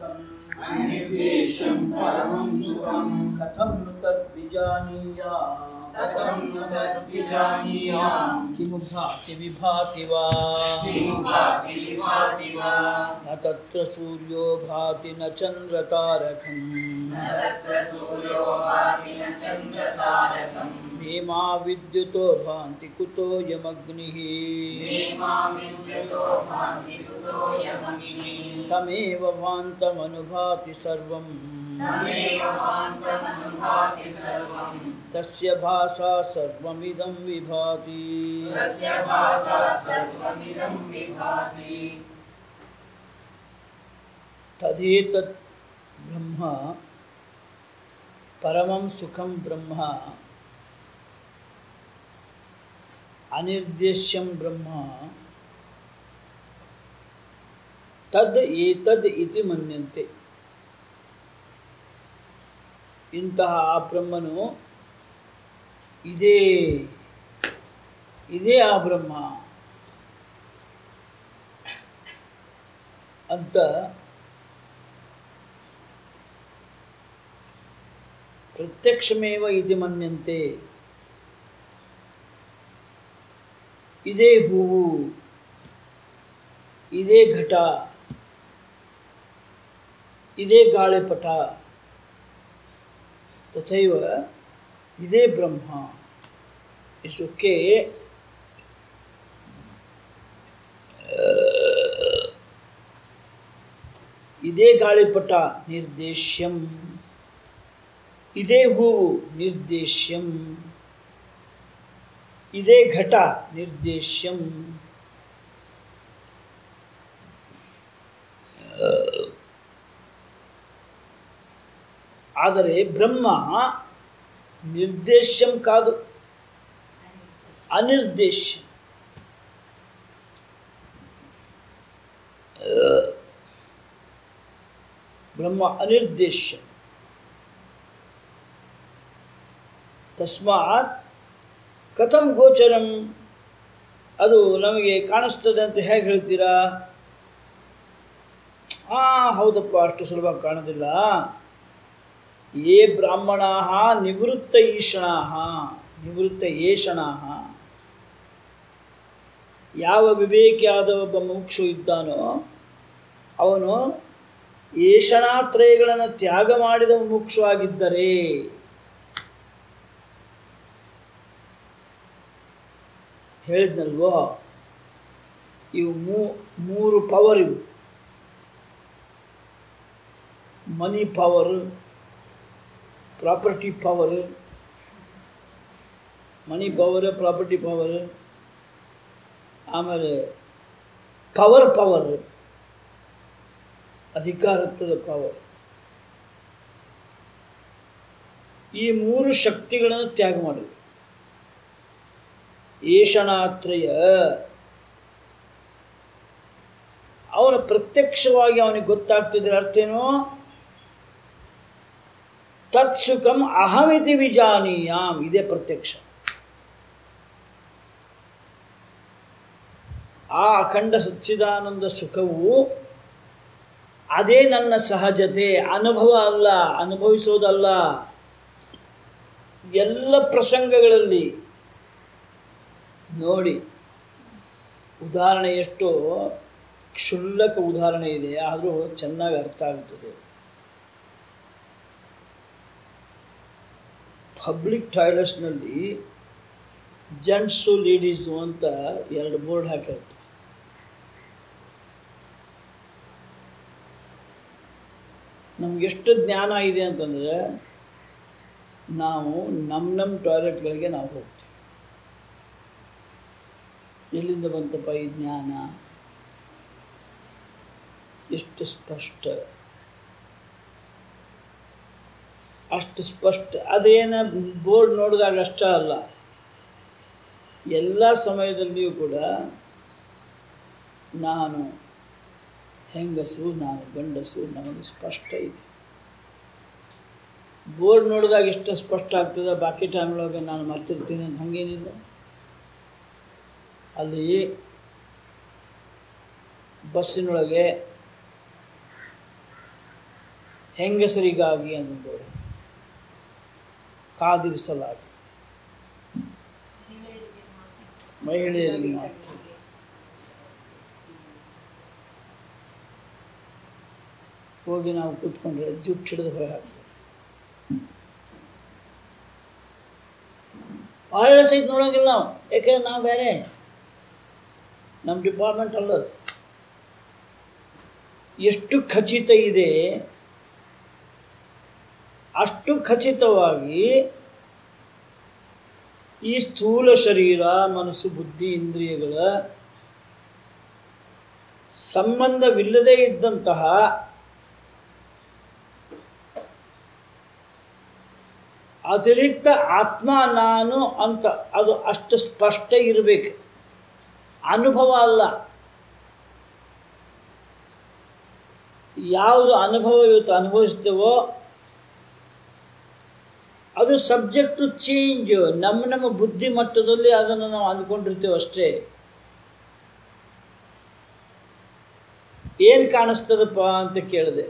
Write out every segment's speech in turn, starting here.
सुखम् अनिर्देशं परमं सुखम् कथं नु तद्विजानीयाम् कथं न तद्विजानीयाम् किमु भाति विभाति वा किमु भाति विभाति वा न तत्र सूर्यो भाति न चन्द्रतारकम् न तत्र सूर्यो भाति न चन्द्रतारकम् नेमा विद्युतो भान्ति कुतोऽयमग्निः नेमा विद्युतो भान्ति कुतोऽयमग्निः तमेव भान्तमनुभाति सर्वम् तमेव भान्तमनुभाति सर्वम् तस्य भासा सर्वमिदं विभाति तस्य भासा सर्वमिदं विभाति तदेतत् ब्रह्म परमं सुखं ब्रह्म अनिर्देश्यं ब्रह्म ತದ್ ಏತದ್ ಇತಿ ಮನ್ಯಂತೆ ಇಂತಹ ಆ ಬ್ರಹ್ಮನು ಇದೇ ಇದೇ ಆ ಬ್ರಹ್ಮ ಅಂತ ಪ್ರತ್ಯಕ್ಷಮೇವ ಇತಿ ಮನ್ಯಂತೆ ಇದೇ ಹೂವು ಇದೇ ಘಟ ಇದೇ ಗಾಳಿಪಟ ತಥೈವ ಇದೇ ಬ್ರಹ್ಮ ಇಟ್ಸ್ ಓಕೆ ಇದೇ ಗಾಳಿಪಟ ನಿರ್ದೇಶ್ಯಂ ಇದೇ ಹೂವು ನಿರ್ದೇಶ್ಯಂ ಇದೇ ಘಟ ನಿರ್ದೇಶ್ಯಂ ಆದರೆ ಬ್ರಹ್ಮ ನಿರ್ದೇಶ್ಯಂ ಕಾದು ಅನಿರ್ದೇಶ್ಯಂ ಬ್ರಹ್ಮ ಅನಿರ್ದೇಶ್ಯಂ ತಸ್ಮಾತ್ ಕಥಂ ಗೋಚರಂ ಅದು ನಮಗೆ ಕಾಣಿಸ್ತದೆ ಅಂತ ಹೇಗೆ ಹೇಳ್ತೀರಾ ಹಾಂ ಹೌದಪ್ಪ ಅಷ್ಟು ಸುಲಭ ಕಾಣೋದಿಲ್ಲ ಯೇ ಬ್ರಾಹ್ಮಣಾ ನಿವೃತ್ತ ಈಷಣಾ ನಿವೃತ್ತ ಏಷಣಾ ಯಾವ ವಿವೇಕಿಯಾದ ಒಬ್ಬ ಮುಕ್ಷು ಇದ್ದಾನೋ ಅವನು ಏಷಣಾತ್ರಯಗಳನ್ನು ತ್ಯಾಗ ಮಾಡಿದ ಮುಕ್ಷು ಆಗಿದ್ದರೆ ಹೇಳಿದ್ನಲ್ವೋ ಇವು ಮೂ ಮೂರು ಪವರ್ ಇವು money power property power money power property power ಆಮೇಲೆ ಪವರ್ ಪವರ್ ಅಧಿಕಾರತ್ವದ ಪವರ್ ಈ ಮೂರು ಶಕ್ತಿಗಳನ್ನು ತ್ಯಾಗ ಮಾಡಬೇಕು ಏಷಣಾತ್ರಯ ಅವನ ಪ್ರತ್ಯಕ್ಷವಾಗಿ ಅವನಿಗೆ ಗೊತ್ತಾಗ್ತಿದ್ರೆ ಅರ್ಥ ಏನು ತತ್ಸುಖಂ ಅಹಮಿತಿ ವಿಜಾನೀಯಾಮ್ ಇದೇ ಪ್ರತ್ಯಕ್ಷ ಆ ಅಖಂಡ ಸಚ್ಚಿದಾನಂದ ಸುಖವು ಅದೇ ನನ್ನ ಸಹಜತೆ ಅನುಭವ ಅಲ್ಲ ಅನುಭವಿಸೋದಲ್ಲ ಎಲ್ಲ ಪ್ರಸಂಗಗಳಲ್ಲಿ ನೋಡಿ ಉದಾಹರಣೆ ಎಷ್ಟು ಕ್ಷುಲ್ಲಕ ಉದಾಹರಣೆ ಇದೆ ಆದರೂ ಚೆನ್ನಾಗಿ ಅರ್ಥ ಆಗುತ್ತದೆ ಪಬ್ಲಿಕ್ ಟಾಯ್ಲೆಟ್ಸ್ನಲ್ಲಿ ಜೆಂಟ್ಸು ಲೇಡೀಸು ಅಂತ ಎರಡು ಬೋರ್ಡ್ ಹಾಕಿರ್ತಾರೆ ನಮಗೆಷ್ಟು ಜ್ಞಾನ ಇದೆ ಅಂತಂದರೆ ನಾವು ನಮ್ಮ ನಮ್ಮ ಟಾಯ್ಲೆಟ್ಗಳಿಗೆ ನಾವು ಹೋಗ್ತೀವಿ ಎಲ್ಲಿಂದ ಬಂತಪ್ಪ ಈ ಜ್ಞಾನ ಎಷ್ಟು ಸ್ಪಷ್ಟ ಅಷ್ಟು ಸ್ಪಷ್ಟ ಅದೇನ ಬೋರ್ಡ್ ನೋಡಿದಾಗ ಅಷ್ಟೇ ಅಲ್ಲ ಎಲ್ಲ ಸಮಯದಲ್ಲಿಯೂ ಕೂಡ ನಾನು ಹೆಂಗಸು ನಾನು ಗಂಡಸು ನಮಗೆ ಸ್ಪಷ್ಟ ಇದೆ ಬೋರ್ಡ್ ನೋಡಿದಾಗ ಎಷ್ಟು ಸ್ಪಷ್ಟ ಆಗ್ತದೆ ಬಾಕಿ ಟೈಮ್ನೊಳಗೆ ನಾನು ಮರ್ತಿರ್ತೀನಿ ಅಂತ ಹಾಗೇನಿಲ್ಲ ಅಲ್ಲಿ ಬಸ್ಸಿನೊಳಗೆ ಹೆಂಗಸರಿಗಾಗಿ ಅಂದು ಕಾದಿರಿಸಲಾಗಿದೆ ಮಹಿಳೆಯರಿಗೆ ಮಾತ್ರ ಹೋಗಿ ನಾವು ಕೂತ್ಕೊಂಡ್ರೆ ಜುಟ್ಟು ಹಿಡಿದು ಹೊರಗೆ ಹಾಕ್ತೇವೆ ಭಾಳ ಸಹಿತ ನೋಡೋಂಗಿಲ್ಲ ನಾವು ಯಾಕೆಂದ್ರೆ ನಾವು ಬೇರೆ ನಮ್ಮ ಡಿಪಾರ್ಟ್ಮೆಂಟ್ ಅಲ್ಲದು ಎಷ್ಟು ಖಚಿತ ಇದೆ ಅಷ್ಟು ಖಚಿತವಾಗಿ ಈ ಸ್ಥೂಲ ಶರೀರ ಮನಸ್ಸು ಬುದ್ಧಿ ಇಂದ್ರಿಯಗಳ ಸಂಬಂಧವಿಲ್ಲದೇ ಇದ್ದಂತಹ ಅತಿರಿಕ್ತ ಆತ್ಮ ನಾನು ಅಂತ ಅದು ಅಷ್ಟು ಸ್ಪಷ್ಟ ಇರಬೇಕು ಅನುಭವ ಅಲ್ಲ ಯಾವುದು ಅನುಭವ ಇವತ್ತು ಅನುಭವಿಸ್ತೇವೋ ಅದು ಸಬ್ಜೆಕ್ಟ್ ಟು ಚೇಂಜ್ ನಮ್ಮ ನಮ್ಮ ಬುದ್ಧಿ ಮಟ್ಟದಲ್ಲಿ ಅದನ್ನು ನಾವು ಅಂದ್ಕೊಂಡಿರ್ತೇವೆ ಅಷ್ಟೇ ಏನು ಕಾಣಿಸ್ತದಪ್ಪ ಅಂತ ಕೇಳಿದೆ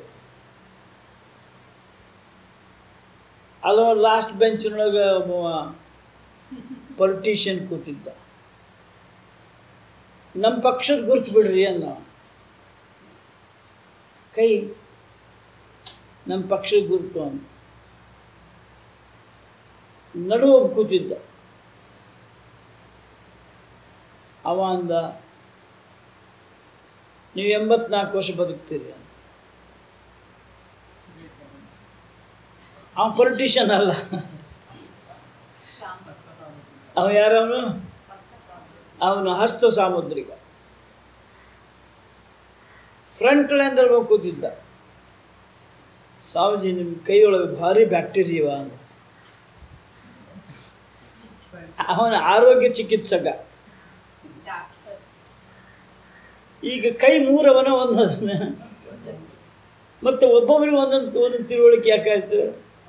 ಅಲ್ಲವ ಲಾಸ್ಟ್ ಬೆಂಚಿನೊಳಗೆ ಒಬ್ಬ ಪೊಲಿಟಿಷಿಯನ್ ಕೂತಿದ್ದ ನಮ್ಮ ಪಕ್ಷದ ಗುರ್ತು ಬಿಡ್ರಿ ಅಂದ ಕೈ ನಮ್ಮ ಪಕ್ಷದ ಗುರುತು ಅಂತ ನಡು ಒಬ್ಬ ಕೂತಿದ್ದ ಅವ ಅಂದ ನೀವು ಎಂಬತ್ನಾಲ್ಕು ವರ್ಷ ಬದುಕ್ತೀರಿ ಅಂತ ಅವ ಪೊಲಿಟಿಷಿಯನ್ ಅಲ್ಲ ಅವ ಯಾರವನು ಅವನು ಹಸ್ತ ಸಾಮುದ್ರಿಕ ಫ್ರಂಟ್ ಲೈನ್ದಲ್ಲಿ ಹೋಗಿ ಕೂತಿದ್ದ ಸ್ವಾಮೀಜಿ ನಿಮ್ಮ ಕೈಯೊಳಗೆ ಭಾರಿ ಬ್ಯಾಕ್ಟೀರಿಯವ ಅಂದ ಅವನ ಆರೋಗ್ಯ ಚಿಕಿತ್ಸಕ ಈಗ ಕೈ ಮೂರವನ ಒಂದದನ್ನ ಮತ್ತೆ ಒಬ್ಬೊಬ್ಬರಿಗೆ ಒಂದೊಂದು ಒಂದೊಂದು ತಿಳುವಳಿಕೆ ಯಾಕಾಯ್ತು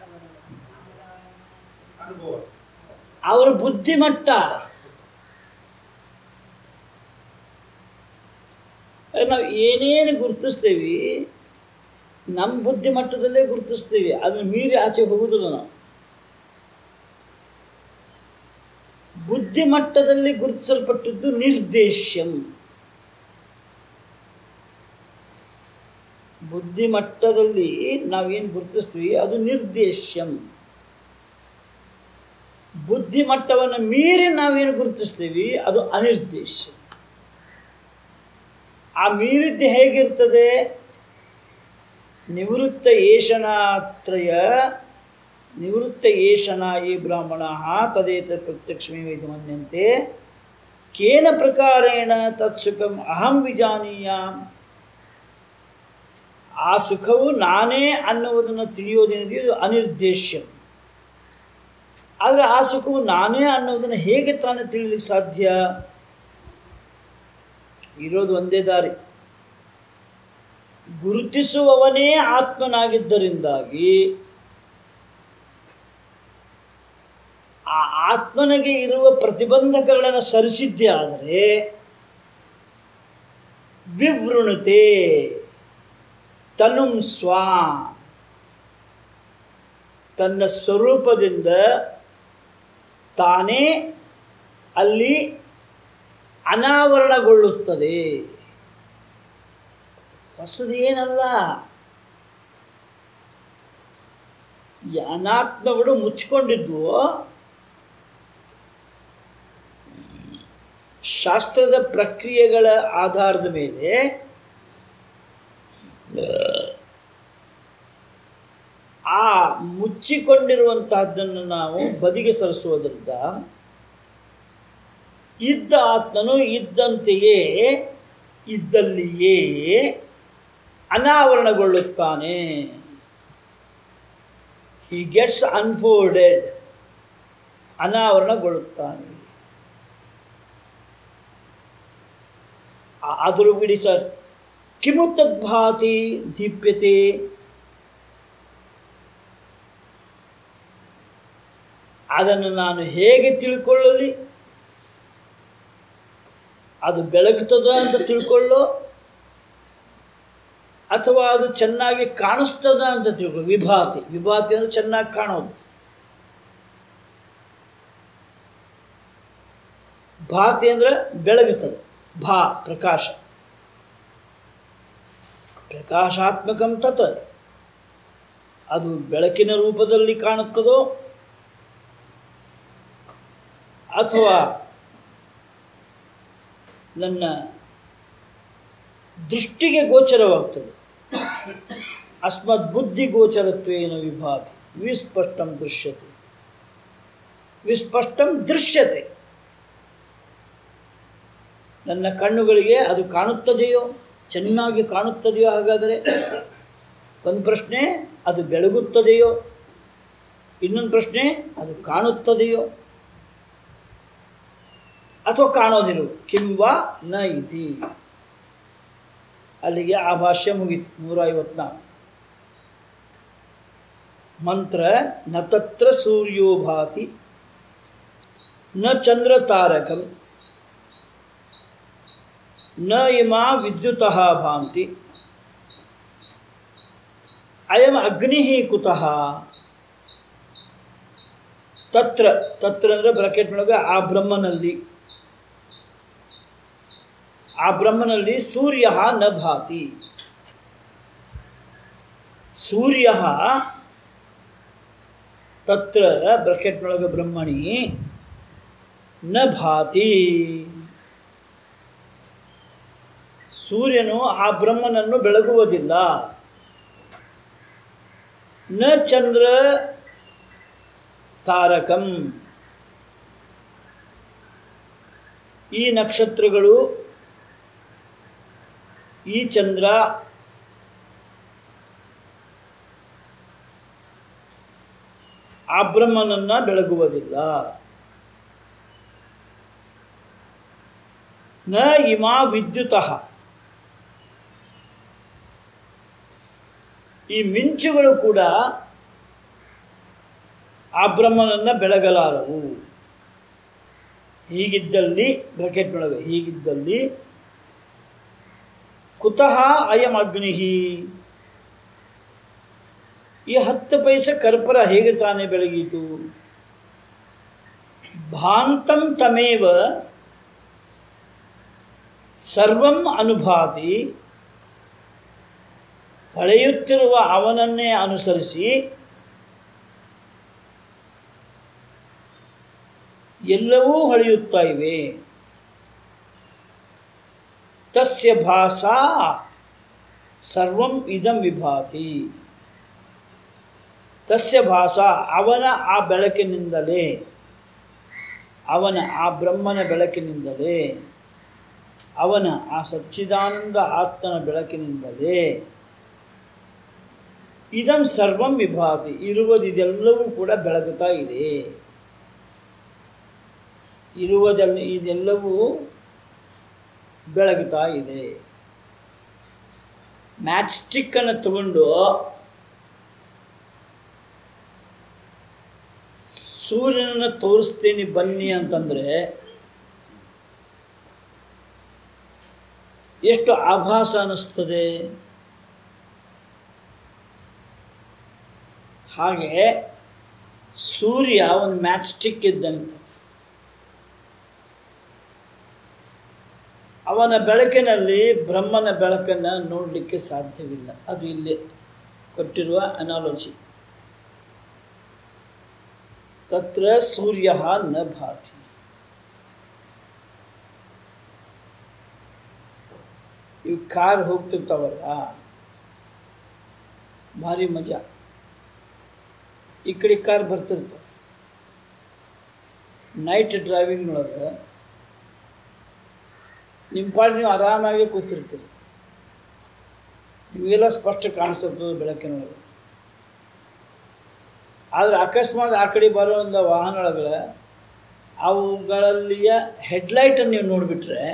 ಅವರ ಬುದ್ಧಿಮಟ್ಟ ನಾವು ಏನೇನು ಗುರುತಿಸ್ತೀವಿ ನಮ್ಮ ಬುದ್ಧಿಮಟ್ಟದಲ್ಲೇ ಗುರುತಿಸ್ತೀವಿ ಅದನ್ನು ಮೀರಿ ಆಚೆ ಹೋಗುವುದಿಲ್ಲ ನಾವು ಬುದ್ಧಿಮಟ್ಟದಲ್ಲಿ ಗುರುತಿಸಲ್ಪಟ್ಟದ್ದು ನಿರ್ದೇಶ್ಯಂ ಬುದ್ಧಿಮಟ್ಟದಲ್ಲಿ ನಾವೇನು ಗುರುತಿಸ್ತೀವಿ ಅದು ನಿರ್ದೇಶ್ಯಂ ಬುದ್ಧಿಮಟ್ಟವನ್ನು ಮೀರಿ ನಾವೇನು ಗುರುತಿಸ್ತೀವಿ ಅದು ಅನಿರ್ದೇಶ್ಯ ಆ ಮೀರಿದ್ದು ಹೇಗಿರ್ತದೆ ನಿವೃತ್ತ ಏಷಣಾತ್ರಯ ನಿವೃತ್ತ ಏಷಣ ಈ ಬ್ರಾಹ್ಮಣ ತದೇತ ಪ್ರತ್ಯಕ್ಷಮೇ ವೇದಮನ್ಯಂತೆ ಕೇನ ಪ್ರಕಾರೇಣ ತತ್ಸುಖಂ ಅಹಂ ವಿಜಾನೀಯ ಆ ಸುಖವು ನಾನೇ ಅನ್ನುವುದನ್ನು ತಿಳಿಯೋದೇನಿದೆಯೋ ಅದು ಅನಿರ್ದೇಶ್ಯಂ ಆದರೆ ಆ ಸುಖವು ನಾನೇ ಅನ್ನೋದನ್ನು ಹೇಗೆ ತಾನೇ ತಿಳಿಲಿಕ್ಕೆ ಸಾಧ್ಯ ಇರೋದು ಒಂದೇ ದಾರಿ ಗುರುತಿಸುವವನೇ ಆತ್ಮನಾಗಿದ್ದರಿಂದಾಗಿ ಆ ಆತ್ಮನಿಗೆ ಇರುವ ಪ್ರತಿಬಂಧಕಗಳನ್ನು ಸರಿಸಿದ್ದೇ ಆದರೆ ವಿವೃಣತೆ ತನುಂ ಸ್ವಾ ತನ್ನ ಸ್ವರೂಪದಿಂದ ತಾನೇ ಅಲ್ಲಿ ಅನಾವರಣಗೊಳ್ಳುತ್ತದೆ ಹೊಸದೇನಲ್ಲ ಈ ಅನಾತ್ಮಗಳು ಮುಚ್ಚಿಕೊಂಡಿದ್ವು ಶಾಸ್ತ್ರದ ಪ್ರಕ್ರಿಯೆಗಳ ಆಧಾರದ ಮೇಲೆ ಆ ಮುಚ್ಚಿಕೊಂಡಿರುವಂತಹದ್ದನ್ನು ನಾವು ಬದಿಗೆ ಸರಿಸುವುದರಿಂದ ಇದ್ದ ಆತ್ಮನು ಇದ್ದಂತೆಯೇ ಇದ್ದಲ್ಲಿಯೇ ಅನಾವರಣಗೊಳ್ಳುತ್ತಾನೆ ಹಿ ಗೆಟ್ಸ್ ಅನ್ಫೋಲ್ಡೆಡ್ ಅನಾವರಣಗೊಳ್ಳುತ್ತಾನೆ ಆ- ಆದರೂ ಬಿಡಿ ಸರ್ ಕಿಮು ತದ್ಭಾತಿ ದೀಪ್ಯತೆ ಅದನ್ನು ನಾನು ಹೇಗೆ ತಿಳ್ಕೊಳ್ಳಲಿ ಅದು ಬೆಳಗುತ್ತದ ಅಂತ ತಿಳ್ಕೊಳ್ಳೋ ಅಥವಾ ಅದು ಚೆನ್ನಾಗಿ ಕಾಣಿಸ್ತದ ಅಂತ ತಿಳ್ಕೊಳ್ಳಿ ವಿಭಾತಿ ವಿಭಾತಿ ಅಂದರೆ ಚೆನ್ನಾಗಿ ಕಾಣೋದು ಭಾತಿ ಅಂದರೆ ಬೆಳಗುತ್ತದೆ ಭಾ ಪ್ರಕಾಶ ಪ್ರಕಾಶಾತ್ಮಕಂ ತತ್ ಅದು ಬೆಳಕಿನ ರೂಪದಲ್ಲಿ ಕಾಣುತ್ತದೋ ಅಥವಾ ನನ್ನ ದೃಷ್ಟಿಗೆ ಗೋಚರವಾಗ್ತದೆ ಅಸ್ಮದ್ ಬುದ್ಧಿ ಗೋಚರತ್ವೇನ ವಿಭಾತಿ ವಿಸ್ಪಷ್ಟಂ ದೃಶ್ಯತೆ ವಿಸ್ಪಷ್ಟಂ ದೃಶ್ಯತೆ ನನ್ನ ಕಣ್ಣುಗಳಿಗೆ ಅದು ಕಾಣುತ್ತದೆಯೋ ಚೆನ್ನಾಗಿ ಕಾಣುತ್ತದೆಯೋ ಹಾಗಾದರೆ ಒಂದು ಪ್ರಶ್ನೆ ಅದು ಬೆಳಗುತ್ತದೆಯೋ ಇನ್ನೊಂದು ಪ್ರಶ್ನೆ ಅದು ಕಾಣುತ್ತದೆಯೋ ಅಥವಾ ಕಾಣೋದಿರು ಕಿಂವಾ ನ ಇತಿ ಅಲ್ಲಿಗೆ ಆ ಭಾಷ್ಯ ಮುಗೀತು ನೂರ ಐವತ್ನಾಲ್ಕು ಮಂತ್ರ ನ ತತ್ರ ಸೂರ್ಯೋ ಭಾತಿ ನ ಚಂದ್ರ ತಾರಕಂ ನ ಇಮಾ ವಿದ್ಯುತಃ ಭಾಂತಿ ಅಯಂ ಅಗ್ನಿ ಕುತಃ ತತ್ರ ತತ್ರ ಅಂದರೆ ಬ್ರಾಕೆಟ್ನೊಳಗೆ ಆ ಬ್ರಹ್ಮನಲ್ಲಿ ಆ ಬ್ರಹ್ಮನಲ್ಲಿ ಸೂರ್ಯ ನ ಭಾತಿ ಸೂರ್ಯ ತತ್ರ ಬ್ರಕೆಟ್ನೊಳಗೆ ಬ್ರಹ್ಮಣಿ ನ ಭಾತಿ ಸೂರ್ಯನು ಆ ಬ್ರಹ್ಮನನ್ನು ಬೆಳಗುವುದಿಲ್ಲ ನ ಚಂದ್ರ ತಾರಕಂ ಈ ನಕ್ಷತ್ರಗಳು ಈ ಚಂದ್ರ ಆ ಬ್ರಹ್ಮನನ್ನ ಬೆಳಗುವುದಿಲ್ಲ ನ ಇಮಾ ವಿದ್ಯುತಃ ಈ ಮಿಂಚುಗಳು ಕೂಡ ಆ ಬ್ರಹ್ಮನನ್ನ ಬೆಳಗಲಾರವು ಹೀಗಿದ್ದಲ್ಲಿ ಬ್ರಕೆಟ್ನೊಳಗೆ ಹೀಗಿದ್ದಲ್ಲಿ ಕುತಃ ಅಯಂ ಅಗ್ನಿ ಈ ಹತ್ತು ಪೈಸೆ ಕರ್ಪೂರ ಹೇಗೆ ತಾನೇ ಬೆಳಗೀತು ಭಾಂತಂ ತಮೇವ ಸರ್ವಂ ಅನುಭಾತಿ ಹೊಳೆಯುತ್ತಿರುವ ಅವನನ್ನೇ ಅನುಸರಿಸಿ ಎಲ್ಲವೂ ಹೊಳೆಯುತ್ತಾ ಇವೆ ತಸ್ಯ ಭಾಸಾ ಸರ್ವಂ ಇದಂ ವಿಭಾತಿ ತಸ್ಯ ಭಾಸ ಅವನ ಆ ಬೆಳಕಿನಿಂದಲೇ ಅವನ ಆ ಬ್ರಹ್ಮನ ಬೆಳಕಿನಿಂದಲೇ ಅವನ ಆ ಸಚ್ಚಿದಾನಂದ ಆತ್ಮನ ಬೆಳಕಿನಿಂದಲೇ ಇದಂ ಸರ್ವಂ ವಿಭಾತಿ ಇರುವುದಿದೆಲ್ಲವೂ ಕೂಡ ಬೆಳಗುತ್ತಾ ಇದೆ ಇರುವುದೆಲ್ಲ ಇದೆಲ್ಲವೂ ಬೆಳಗುತ್ತಾ ಇದೆ ಮ್ಯಾಚ್ ಸ್ಟಿಕ್ಕನ್ನು ತಗೊಂಡು ಸೂರ್ಯನನ್ನು ತೋರಿಸ್ತೀನಿ ಬನ್ನಿ ಅಂತಂದರೆ ಎಷ್ಟು ಆಭಾಸ ಅನ್ನಿಸ್ತದೆ ಹಾಗೆ ಸೂರ್ಯ ಒಂದು ಮ್ಯಾಚ್ ಸ್ಟಿಕ್ ಇದ್ದಂತೆ ಅವನ ಬೆಳಕಿನಲ್ಲಿ ಬ್ರಹ್ಮನ ಬೆಳಕನ್ನು ನೋಡಲಿಕ್ಕೆ ಸಾಧ್ಯವಿಲ್ಲ ಅದು ಇಲ್ಲಿ ಕೊಟ್ಟಿರುವ ಅನಾಲಜಿ ತತ್ರ ಸೂರ್ಯ ನ ಭಾತಿ ಇವು ಕಾರ್ ಹೋಗ್ತಿರ್ತಾವಲ್ಲ ಭಾರಿ ಮಜಾ ಈ ಕಡೆ ಕಾರ್ ಬರ್ತಿರ್ತಾವೆ ನೈಟ್ ಡ್ರೈವಿಂಗ್ನೊಳಗೆ ನಿಮ್ಮ ಪಾಡು ನೀವು ಆರಾಮಾಗಿ ಕೂತಿರ್ತೀರಿ ನಿಮಗೆಲ್ಲ ಸ್ಪಷ್ಟ ಕಾಣಿಸ್ತಿರ್ತದೆ ಬೆಳಕಿನೊಳಗೆ ಆದರೆ ಅಕಸ್ಮಾತ್ ಆ ಕಡೆ ಬರೋ ಒಂದು ವಾಹನೊಳಗೆ ಅವುಗಳಲ್ಲಿಯ ಹೆಡ್ಲೈಟನ್ನು ನೀವು ನೋಡಿಬಿಟ್ರೆ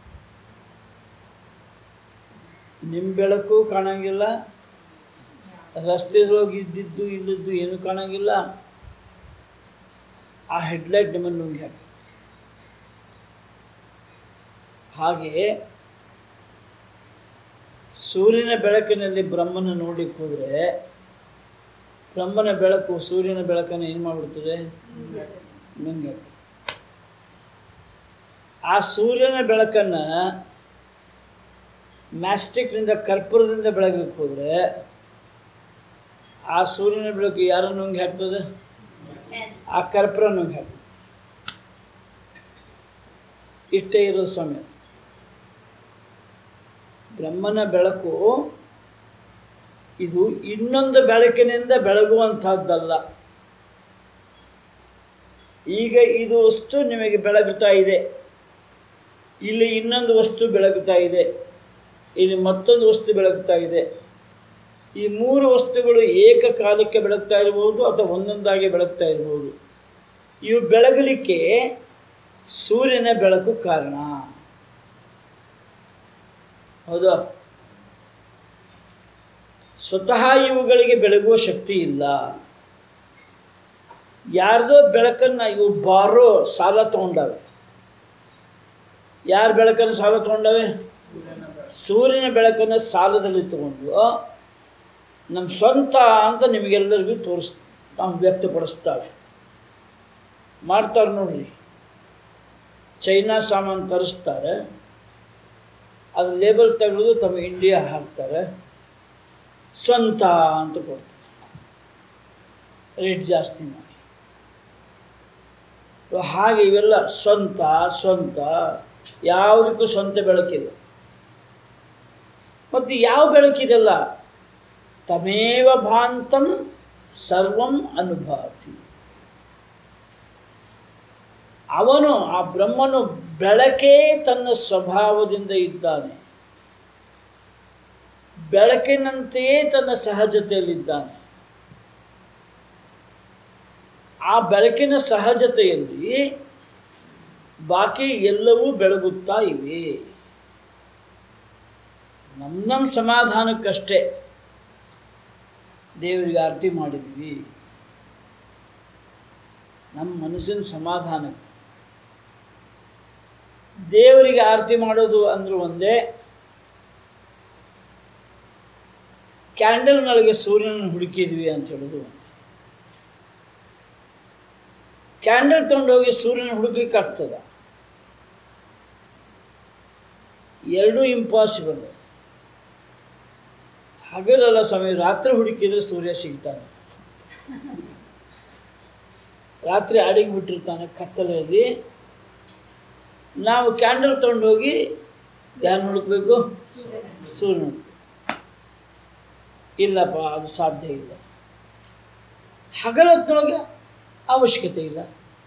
ನಿಮ್ಮ ಬೆಳಕು ಕಾಣಂಗಿಲ್ಲ ರಸ್ತೆದೊಳಗೆ ಇದ್ದಿದ್ದು ಇಲ್ಲದ್ದು ಏನೂ ಕಾಣಂಗಿಲ್ಲ ಆ ಹೆಡ್ಲೈಟ್ ನಿಮ್ಮನ್ನು ನುಂಗಿ ಹಾಕಿ ಹಾಗೆ ಸೂರ್ಯನ ಬೆಳಕಿನಲ್ಲಿ ಬ್ರಹ್ಮನ ನೋಡಲಿಕ್ಕೆ ಹೋದರೆ ಬ್ರಹ್ಮನ ಬೆಳಕು ಸೂರ್ಯನ ಬೆಳಕನ್ನು ಏನು ಮಾಡಿಬಿಡ್ತದೆ ನುಂಗಿ ಹಾಕ್ತದೆ. ಆ ಸೂರ್ಯನ ಬೆಳಕನ್ನು ಮ್ಯಾಸ್ಟಿಕ್ನಿಂದ ಕರ್ಪೂರದಿಂದ ಬೆಳಗಲಿಕ್ಕೆ ಹೋದರೆ ಆ ಸೂರ್ಯನ ಬೆಳಕು ಯಾರ ನುಂಗಿ ಹಾಕ್ತದೆ ಆ ಕರ್ಪೂರ ನುಂಗಿ ಹಾಕ್ತದೆ ಇಷ್ಟೇ ಇರೋದು ಸ್ವಾಮಿ ಅದು. ಬ್ರಹ್ಮನ ಬೆಳಕು ಇದು ಇನ್ನೊಂದು ಬೆಳಕಿನಿಂದ ಬೆಳಗುವಂಥದ್ದಲ್ಲ ಈಗ ಇದು ವಸ್ತು ನಿಮಗೆ ಬೆಳಗುತ್ತಾ ಇದೆ ಇಲ್ಲಿ ಇನ್ನೊಂದು ವಸ್ತು ಬೆಳಗುತ್ತಾ ಇದೆ ಇಲ್ಲಿ ಮತ್ತೊಂದು ವಸ್ತು ಬೆಳಗುತ್ತಾ ಇದೆ ಈ ಮೂರು ವಸ್ತುಗಳು ಏಕಕಾಲಕ್ಕೆ ಬೆಳಗ್ತಾ ಇರ್ಬೋದು ಅಥವಾ ಒಂದೊಂದಾಗಿ ಬೆಳಗ್ತಾ ಇರ್ಬೋದು ಇವು ಬೆಳಗಲಿಕ್ಕೆ ಸೂರ್ಯನ ಬೆಳಕು ಕಾರಣ ಹೌದಾ ಸ್ವತಃ ಇವುಗಳಿಗೆ ಬೆಳಗುವ ಶಕ್ತಿ ಇಲ್ಲ ಯಾರ್ದೋ ಬೆಳಕನ್ನು ಇವು ಬಾರೋ ಸಾಲ ತೊಗೊಂಡವೆ ಯಾರ ಬೆಳಕನ್ನು ಸಾಲ ತೊಗೊಂಡವೆ ಸೂರ್ಯನ ಬೆಳಕನ್ನು ಸಾಲದಲ್ಲಿ ತಗೊಂಡು ನಮ್ಮ ಸ್ವಂತ ಅಂತ ನಿಮಗೆಲ್ಲರಿಗೂ ತೋರಿಸ್ ನಾವು ವ್ಯಕ್ತಪಡಿಸ್ತಾವೆ ಮಾಡ್ತಾರೆ ನೋಡ್ರಿ ಚೈನಾ ಸಾಮಾನು ತರಿಸ್ತಾರೆ ಅದು ಲೇಬಲ್ ತೆಗೆದು ತಮ್ಮ ಇಂಡಿಯಾ ಹಾಕ್ತಾರೆ ಸ್ವಂತ ಅಂತ ಕೊಡ್ತಾರೆ ರೇಟ್ ಜಾಸ್ತಿ ಮಾಡಿ ಹಾಗೆ ಇವೆಲ್ಲ ಸ್ವಂತ ಸ್ವಂತ ಯಾವುದಕ್ಕೂ ಸ್ವಂತ ಬೆಳಕಿಲ್ಲ ಮತ್ತು ಯಾವ ಬೆಳಕಿದೆಲ್ಲ ತಮೇವ ಭಾಂತಂ ಸರ್ವಂ ಅನುಭಾತಿ ಅವನು ಆ ಬ್ರಹ್ಮನು ಬೆಳಕೇ ತನ್ನ ಸ್ವಭಾವದಿಂದ ಇದ್ದಾನೆ ಬೆಳಕಿನಂತೆಯೇ ತನ್ನ ಸಹಜತೆಯಲ್ಲಿದ್ದಾನೆ ಆ ಬೆಳಕಿನ ಸಹಜತೆಯಲ್ಲಿ ಬಾಕಿ ಎಲ್ಲವೂ ಬೆಳಗುತ್ತಾ ಇವೆ ನಮ್ಮ ನಮ್ಮ ಸಮಾಧಾನಕ್ಕಷ್ಟೇ ದೇವರಿಗೆ ಆರತಿ ಮಾಡಿದ್ವಿ ನಮ್ಮ ಮನಸ್ಸಿನ ಸಮಾಧಾನಕ್ಕೆ ದೇವರಿಗೆ ಆರತಿ ಮಾಡೋದು ಅಂದ್ರೆ ಒಂದೇ ಕ್ಯಾಂಡಲ್ನೊಳಗೆ ಸೂರ್ಯನ ಹುಡುಕಿದ್ವಿ ಅಂತ ಹೇಳೋದು ಒಂದೇ ಕ್ಯಾಂಡಲ್ ತೊಗೊಂಡೋಗಿ ಸೂರ್ಯನ ಹುಡುಕ್ಲಿಕ್ಕೆ ಆಗ್ತದ ಎರಡೂ ಇಂಪಾಸಿಬಲ್ ಹಗಲಲ್ಲ ಸಮಯ ರಾತ್ರಿ ಹುಡುಕಿದ್ರೆ ಸೂರ್ಯ ಸಿಗ್ತಾನೆ ರಾತ್ರಿ ಅಡಿಗೆ ಬಿಟ್ಟಿರ್ತಾನೆ ಕತ್ತಲೆಯಲ್ಲಿ ನಾವು ಕ್ಯಾಂಡಲ್ ತೊಗೊಂಡೋಗಿ ಯಾರು ಹುಡುಕ್ಬೇಕು ಸೂರ್ಯನ ಹುಡುಕ್ಬೇಕು. ಇಲ್ಲಪ್ಪ ಅದು ಸಾಧ್ಯ ಇಲ್ಲ ಹಗಲೊತ್ತೊಳಗೆ ಅವಶ್ಯಕತೆ ಇಲ್ಲ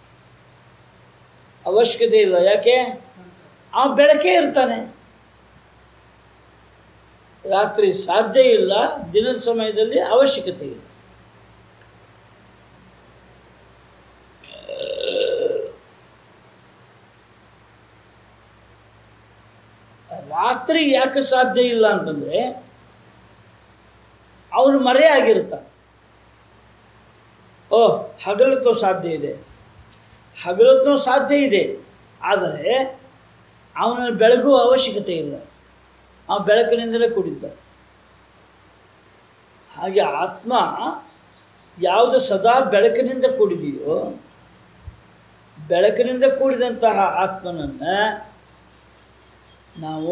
ಅವಶ್ಯಕತೆ ಇಲ್ಲ ಯಾಕೆ ಆ ಬೆಳಕೇ ಇರ್ತಾನೆ ರಾತ್ರಿ ಸಾಧ್ಯ ಇಲ್ಲ ದಿನದ ಸಮಯದಲ್ಲಿ ಅವಶ್ಯಕತೆ ಇಲ್ಲ ರಾತ್ರಿ ಯಾಕೆ ಸಾಧ್ಯ ಇಲ್ಲ ಅಂತಂದರೆ ಅವನು ಮರೆಯಾಗಿರ್ತಾನೆ ಓ ಹಗಲತ್ತು ಸಾಧ್ಯ ಇದೆ ಹಗಲತ್ತು ಸಾಧ್ಯ ಇದೆ ಆದರೆ ಅವನ ಬೆಳಗುವ ಅವಶ್ಯಕತೆ ಇಲ್ಲ ಆ ಬೆಳಕಿನಿಂದಲೇ ಕೂಡಿದ್ದ ಹಾಗೆ ಆತ್ಮ ಯಾವುದು ಸದಾ ಬೆಳಕಿನಿಂದ ಕೂಡಿದೆಯೋ ಬೆಳಕಿನಿಂದ ಕೂಡಿದಂತಹ ಆತ್ಮನನ್ನು ನಾವು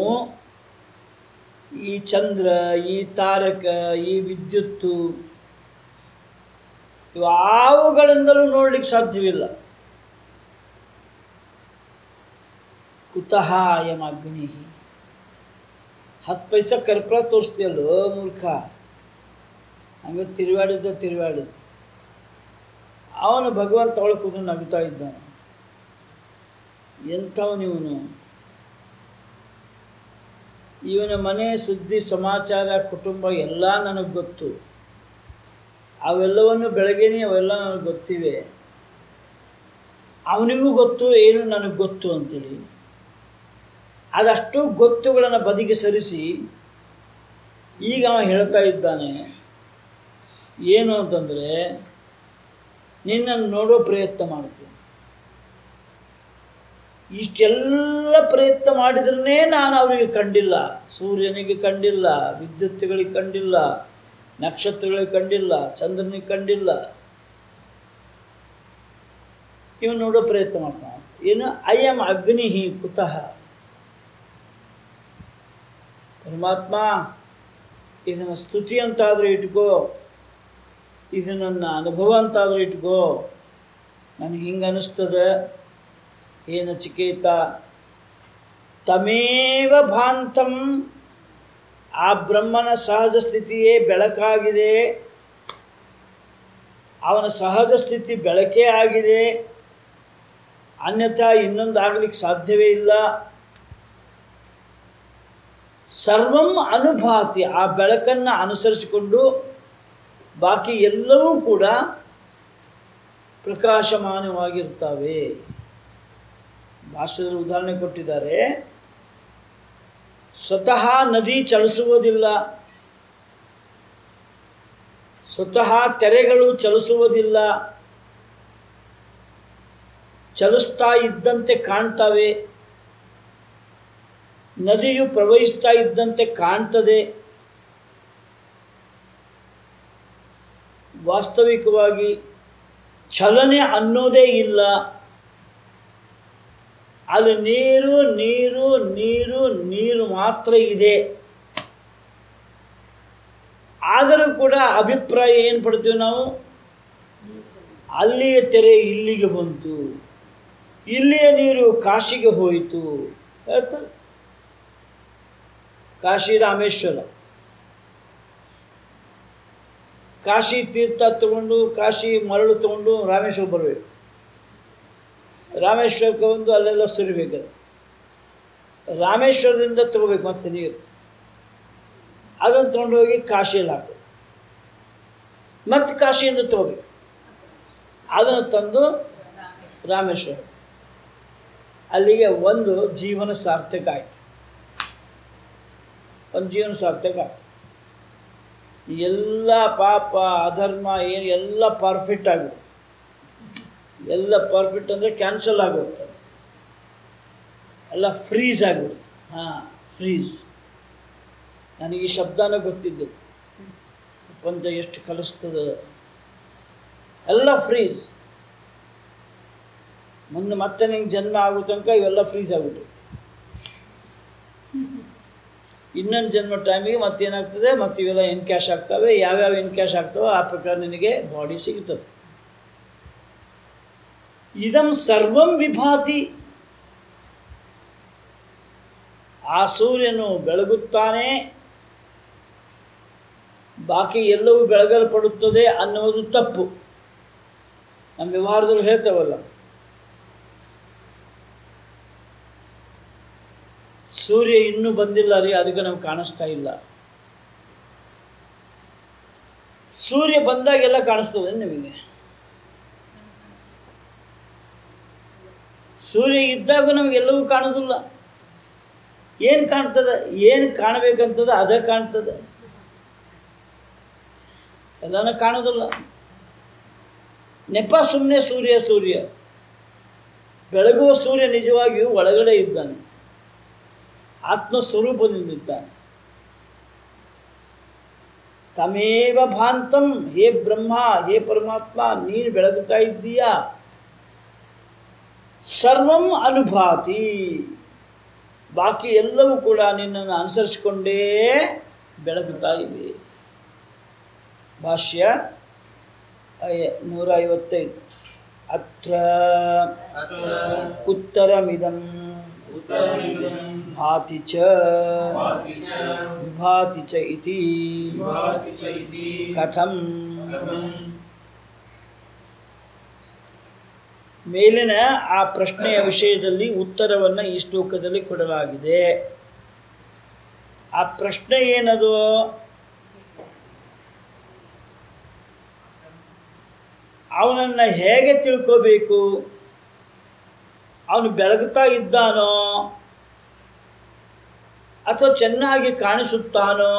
ಈ ಚಂದ್ರ ಈ ತಾರಕ ಈ ವಿದ್ಯುತ್ತು ಇವಾವುಗಳಿಂದಲೂ ನೋಡ್ಲಿಕ್ಕೆ ಸಾಧ್ಯವಿಲ್ಲ ಕುತಃ ಅಯಂ ಅಗ್ನಿ ಹತ್ತು ಪೈಸೆ ಕರ್ಪೂರ ತೋರಿಸ್ತೀಯಲ್ಲೋ ಮೂರ್ಖ ಹಂಗೆ ತಿರುವಾಡಿದ್ದ ತಿರುವಾಡಿದ್ದು ಅವನು ಭಗವಂತ ಒಳಗೆ ಕೂತು ನಗುತ್ತಾ ಇದ್ದಾನೆ ಎಂಥವನಿವನು ಇವನ ಮನೆ ಸುದ್ದಿ ಸಮಾಚಾರ ಕುಟುಂಬ ಎಲ್ಲ ನನಗೆ ಗೊತ್ತು ಅವೆಲ್ಲವನ್ನು ಬೆಳಗ್ಗೆನೇ ಅವೆಲ್ಲ ನನಗೆ ಗೊತ್ತಿವೆ ಅವನಿಗೂ ಗೊತ್ತು ಏನು ನನಗೆ ಗೊತ್ತು ಅಂತೇಳಿ ಅದಷ್ಟು ಗೊತ್ತುಗಳನ್ನು ಬದಿಗೆ ಸರಿಸಿ ಈಗ ಅವ ಹೇಳ್ತಾ ಇದ್ದಾನೆ ಏನು ಅಂತಂದರೆ ನಿನ್ನನ್ನು ನೋಡೋ ಪ್ರಯತ್ನ ಮಾಡ್ತೀನಿ ಇಷ್ಟೆಲ್ಲ ಪ್ರಯತ್ನ ಮಾಡಿದ್ರೇ ನಾನು ಅವರಿಗೆ ಕಂಡಿಲ್ಲ ಸೂರ್ಯನಿಗೆ ಕಂಡಿಲ್ಲ ವಿದ್ಯುತ್ಗಳಿಗೆ ಕಂಡಿಲ್ಲ ನಕ್ಷತ್ರಗಳಿಗೆ ಕಂಡಿಲ್ಲ ಚಂದ್ರನಿಗೆ ಕಂಡಿಲ್ಲ ಇವನು ನೋಡೋ ಪ್ರಯತ್ನ ಮಾಡ್ತಾನೆ ಏನು ಅಯಂ ಅಗ್ನಿ ಕುತಃ ಪರಮಾತ್ಮ ಇದನ್ನು ಸ್ತುತಿ ಅಂತಾದರೂ ಇಟ್ಕೋ ಇದು ನನ್ನ ಅನುಭವ ಅಂತಾದರೂ ಇಟ್ಕೋ ನನಗೆ ಹಿಂಗೆ ಅನ್ನಿಸ್ತದೆ ಏನು ಚಿಕೇತ ತಮೇವ ಭಾಂತಂ ಆ ಬ್ರಹ್ಮನ ಸಹಜ ಸ್ಥಿತಿಯೇ ಬೆಳಕಾಗಿದೆ ಅವನ ಸಹಜ ಸ್ಥಿತಿ ಬೆಳಕೇ ಆಗಿದೆ ಅನ್ಯಥಾ ಇನ್ನೊಂದು ಆಗಲಿಕ್ಕೆ ಸಾಧ್ಯವೇ ಇಲ್ಲ ಸರ್ವಂ ಅನುಭಾತಿ ಆ ಬೆಳಕನ್ನು ಅನುಸರಿಸಿಕೊಂಡು ಬಾಕಿ ಎಲ್ಲವೂ ಕೂಡ ಪ್ರಕಾಶಮಾನವಾಗಿರ್ತವೆ ಭಾಷೆಯಲ್ಲಿ ಉದಾಹರಣೆ ಕೊಟ್ಟಿದ್ದಾರೆ ಸ್ವತಃ ನದಿ ಚಲಿಸುವುದಿಲ್ಲ ಸ್ವತಃ ತೆರೆಗಳು ಚಲಿಸುವುದಿಲ್ಲ ಚಲಿಸ್ತಾ ಇದ್ದಂತೆ ಕಾಣ್ತವೆ ನದಿಯು ಪ್ರವಹಿಸ್ತಾ ಇದ್ದಂತೆ ಕಾಣ್ತದೆ ವಾಸ್ತವಿಕವಾಗಿ ಚಲನೆ ಅನ್ನೋದೇ ಇಲ್ಲ ಅಲ್ಲಿ ನೀರು ನೀರು ನೀರು ನೀರು ಮಾತ್ರ ಇದೆ ಆದರೂ ಕೂಡ ಅಭಿಪ್ರಾಯ ಏನು ಪಡ್ತೀವಿ ನಾವು ಅಲ್ಲಿಯ ತೆರೆ ಇಲ್ಲಿಗೆ ಬಂತು ಇಲ್ಲಿಯ ನೀರು ಕಾಶಿಗೆ ಹೋಯಿತು ಹೇಳ್ತಾರೆ ಕಾಶಿ ರಾಮೇಶ್ವರ ಕಾಶಿ ತೀರ್ಥ ತಗೊಂಡು ಕಾಶಿ ಮರಳು ತಗೊಂಡು ರಾಮೇಶ್ವರ ಬರಬೇಕು ರಾಮೇಶ್ವರಕ್ಕೆ ಒಂದು ಅಲ್ಲೆಲ್ಲ ಸುರಿಬೇಕದು ರಾಮೇಶ್ವರದಿಂದ ತಗೋಬೇಕು ಮತ್ತೆ ನೀರು ಅದನ್ನು ತೊಗೊಂಡು ಹೋಗಿ ಕಾಶಿಯಲ್ಲಿ ಹಾಕಬೇಕು ಮತ್ತೆ ಕಾಶಿಯಿಂದ ತಗೋಬೇಕು ಅದನ್ನು ತಂದು ರಾಮೇಶ್ವರ ಅಲ್ಲಿಗೆ ಒಂದು ಜೀವನ ಸಾರ್ಥಕ ಆಯಿತು ಒಂದು ಜೀವನ ಸಾರ್ಥಕ ಆಯ್ತು ಎಲ್ಲ ಪಾಪ ಅಧರ್ಮ ಏನು ಎಲ್ಲ ಪರ್ಫೆಕ್ಟ್ ಆಗಿಬಿಡುತ್ತೆ ಎಲ್ಲ ಪರ್ಫೆಕ್ಟ್ ಅಂದರೆ ಕ್ಯಾನ್ಸಲ್ ಆಗುತ್ತೆ ಎಲ್ಲ ಫ್ರೀಸ್ ಆಗಿಬಿಡುತ್ತೆ ಹಾಂ ಫ್ರೀಸ್ ನನಗೆ ಈ ಶಬ್ದನೇ ಗೊತ್ತಿದ್ದು ಪ್ರಪಂಚ ಎಷ್ಟು ಕಲಿಸ್ತದೆ ಎಲ್ಲ ಫ್ರೀಸ್ ಮುಂದೆ ಮತ್ತೆ ನಿಂಗೆ ಜನ್ಮ ಆಗೋ ತನಕ ಇವೆಲ್ಲ ಫ್ರೀಸ್ ಆಗ್ಬಿಟ್ಟು ಇನ್ನೊಂದು ಜನ್ಮ ಟೈಮಿಗೆ ಮತ್ತೇನಾಗ್ತದೆ ಮತ್ತು ಇವೆಲ್ಲ ಎನ್ ಕ್ಯಾಶ್ ಆಗ್ತವೆ ಯಾವ್ಯಾವ ಎನ್ ಕ್ಯಾಶ್ ಆಗ್ತವೆ ಆ ಪ್ರಕಾರ ನಿನಗೆ ಬಾಡಿ ಸಿಗ್ತದೆ ಇದಂ ಸರ್ವಂ ವಿಭಾತಿ ಆ ಸೂರ್ಯನು ಬೆಳಗುತ್ತಾನೆ ಬಾಕಿ ಎಲ್ಲವೂ ಬೆಳಗಲ್ಪಡುತ್ತದೆ ಅನ್ನುವುದು ತಪ್ಪು ನಮ್ಮ ವ್ಯವಹಾರದಲ್ಲಿ ಹೇಳ್ತೇವಲ್ಲ ಸೂರ್ಯ ಇನ್ನೂ ಬಂದಿಲ್ಲ ರೀ ಅದಕ್ಕೆ ನಮ್ಗೆ ಕಾಣಿಸ್ತಾ ಇಲ್ಲ ಸೂರ್ಯ ಬಂದಾಗೆಲ್ಲ ಕಾಣಿಸ್ತದೆ ನಿಮಗೆ ಸೂರ್ಯ ಇದ್ದಾಗ ನಮಗೆಲ್ಲವೂ ಕಾಣೋದಿಲ್ಲ ಏನು ಕಾಣ್ತದೆ ಏನು ಕಾಣಬೇಕಂತದ ಅದೇ ಕಾಣ್ತದೆ ಎಲ್ಲನೂ ಕಾಣೋದಿಲ್ಲ ನೆಪ ಸುಮ್ಮನೆ ಸೂರ್ಯ ಸೂರ್ಯ ಬೆಳಗುವ ಸೂರ್ಯ ನಿಜವಾಗಿಯೂ ಒಳಗಡೆ ಇದ್ದಾನೆ ಆತ್ಮಸ್ವರೂಪದಿಂದಿದ್ದಾನೆ ತಮೇವ ಭಾಂತಂ ಹೇ ಬ್ರಹ್ಮ ಹೇ ಪರಮಾತ್ಮ ನೀನು ಬೆಳಗುತ್ತಾ ಇದ್ದೀಯಾ ಸರ್ವಂ ಅನುಭಾತಿ ಬಾಕಿ ಎಲ್ಲವೂ ಕೂಡ ನಿನ್ನನ್ನು ಅನುಸರಿಸಿಕೊಂಡೇ ಬೆಳಗುತ್ತಾ ಇವೆ ಭಾಷ್ಯ ಐ- ನೂರ ಐವತ್ತೈದು ಅತ್ರ अत्र ಉತ್ತರಮಿದಂ उत्तरमिदं ಭಾತಿ ಚ भाति च ವಿಭಾತಿ ಚ ಇತಿ विभाति च इति ಕಥಂ कथम् ಮೇಲಿನ ಆ ಪ್ರಶ್ನೆಯ ವಿಷಯದಲ್ಲಿ ಉತ್ತರವನ್ನು ಈ ಶ್ಲೋಕದಲ್ಲಿ ಕೊಡಲಾಗಿದೆ ಆ ಪ್ರಶ್ನೆ ಏನದು ಅವನನ್ನು ಹೇಗೆ ತಿಳ್ಕೋಬೇಕು ಅವನು ಬೆಳಗುತ್ತಾ ಇದ್ದಾನೋ ಅಥವಾ ಚೆನ್ನಾಗಿ ಕಾಣಿಸುತ್ತಾನೋ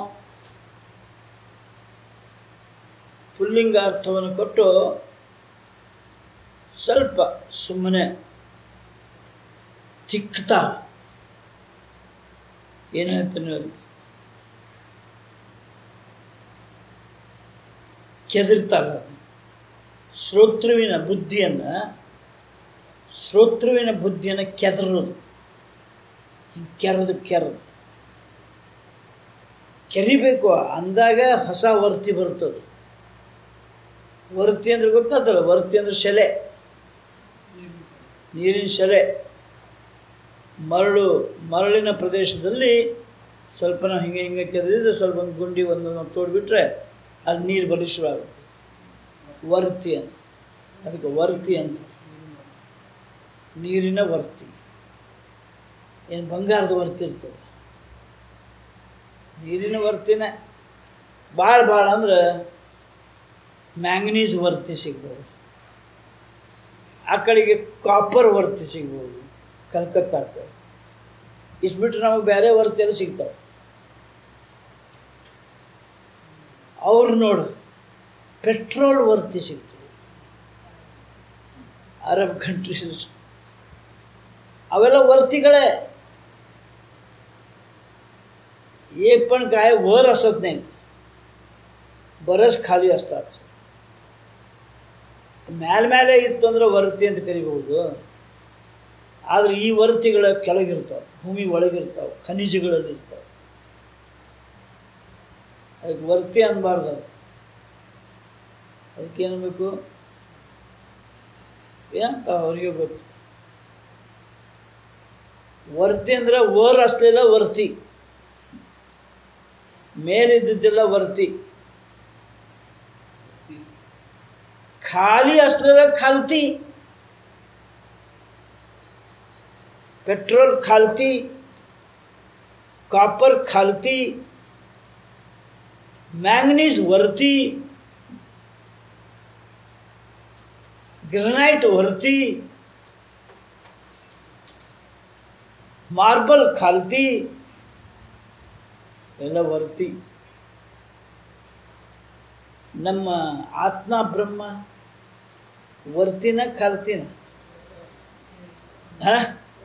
ಪುಲ್ಲಿಂಗ ಅರ್ಥವನ್ನು ಕೊಟ್ಟು ಸ್ವಲ್ಪ ಸುಮ್ಮನೆ ತಿಕ್ತಾರ ಏನು ಹೇಳ್ತಾನೆ ಅವ್ರಿಗೆ ಕೆದರ್ತಾರೆ ಶ್ರೋತೃವಿನ ಬುದ್ಧಿಯನ್ನು ಶ್ರೋತೃವಿನ ಬುದ್ಧಿಯನ್ನು ಕೆದರೋದು ಹಿಂಗ್ ಕೆರೆದು ಕೆರೆದು ಕೆರಿಬೇಕು ಅಂದಾಗ ಹೊಸ ವರ್ತಿ ಬರ್ತದೆ ವರ್ತಿ ಅಂದ್ರೆ ಗೊತ್ತಾಗ್ತಲ್ಲ ವರ್ತಿ ಅಂದ್ರೆ ಶೆಲೆ ನೀರಿನ ಶೆಲೆ ಮರಳು ಮರಳಿನ ಪ್ರದೇಶದಲ್ಲಿ ಸ್ವಲ್ಪ ನಾವು ಹಿಂಗೆ ಹಿಂಗೆ ಕೆದರಿದ್ರೆ ಸ್ವಲ್ಪ ಒಂದು ಗುಂಡಿ ಒಂದು ತೋಡ್ಬಿಟ್ರೆ ಅಲ್ಲಿ ನೀರು ಬಲಿ ಶುರು ಆಗುತ್ತೆ ವರ್ತಿ ಅಂತ ಅದಕ್ಕೆ ವರ್ತಿ ಅಂತ ನೀರಿನ ವರ್ತಿ ಏನು ಬಂಗಾರದ ವರ್ತಿ ಇರ್ತದೆ ನೀರಿನ ವರ್ತಿನ ಭಾಳ ಭಾಳ ಅಂದ್ರೆ ಮ್ಯಾಂಗನೀಸ್ ವರ್ತಿ ಸಿಗ್ಬೋದು ಆ ಕಡೆಗೆ ಕಾಪರ್ ವರ್ತಿ ಸಿಗ್ಬೋದು ಕಲ್ಕತ್ತಾಕ್ಕೆ ಇಷ್ಟು ಬಿಟ್ಟರೆ ನಮಗೆ ಬೇರೆ ವರ್ತಿ ಎಲ್ಲ ಸಿಗ್ತಾವೆ ಅವ್ರು ನೋಡು ಪೆಟ್ರೋಲ್ ವರ್ತಿ ಸಿಗ್ತದೆ ಅರಬ್ ಕಂಟ್ರೀಸ್ ಅವೆಲ್ಲ ವರ್ತಿಗಳೇ ये पण काय वर असत नाहीत बरंच खाली असतात ಮ್ಯಾಲ ಮೇಲೆ ಇತ್ತು ಅಂದ್ರೆ ವರ್ತಿ ಅಂತ ಕರಿಬಹುದು ಆದರೆ ಈ ವರ್ತಿಗಳ ಕೆಳಗಿರ್ತಾವೆ ಭೂಮಿ ಒಳಗಿರ್ತಾವೆ ಖನಿಜಗಳಲ್ಲಿ ಇರ್ತಾವೆ ಅದಕ್ಕೆ ವರ್ತಿ ಅನ್ಬಾರ್ದು ಅದು ಅದಕ್ಕೆ ಏನಬೇಕು ಏನಂತ ಅವ್ರಿಗೆ ಗೊತ್ತು ವರ್ತಿ ಅಂದ್ರೆ ಓರ್ ಅಷ್ಟಲಿಲ್ಲ ವರ್ತಿ ಮೇಲಿದ್ದೆಲ್ಲ ವರ್ತಿ ಖಾಲಿ असलेलं खालती पेट्रोल खालती कॉपर खालती मॅंगनीज वरती ग्रनाइट वरती ಮಾರ್ಬಲ್ ಖಾಲ್ತಿ ಎಲ್ಲ ವರ್ತಿ ನಮ್ಮ ಆತ್ಮ ಬ್ರಹ್ಮ ವರ್ತಿನ ಖಾಲ್ತಿನ ಹ?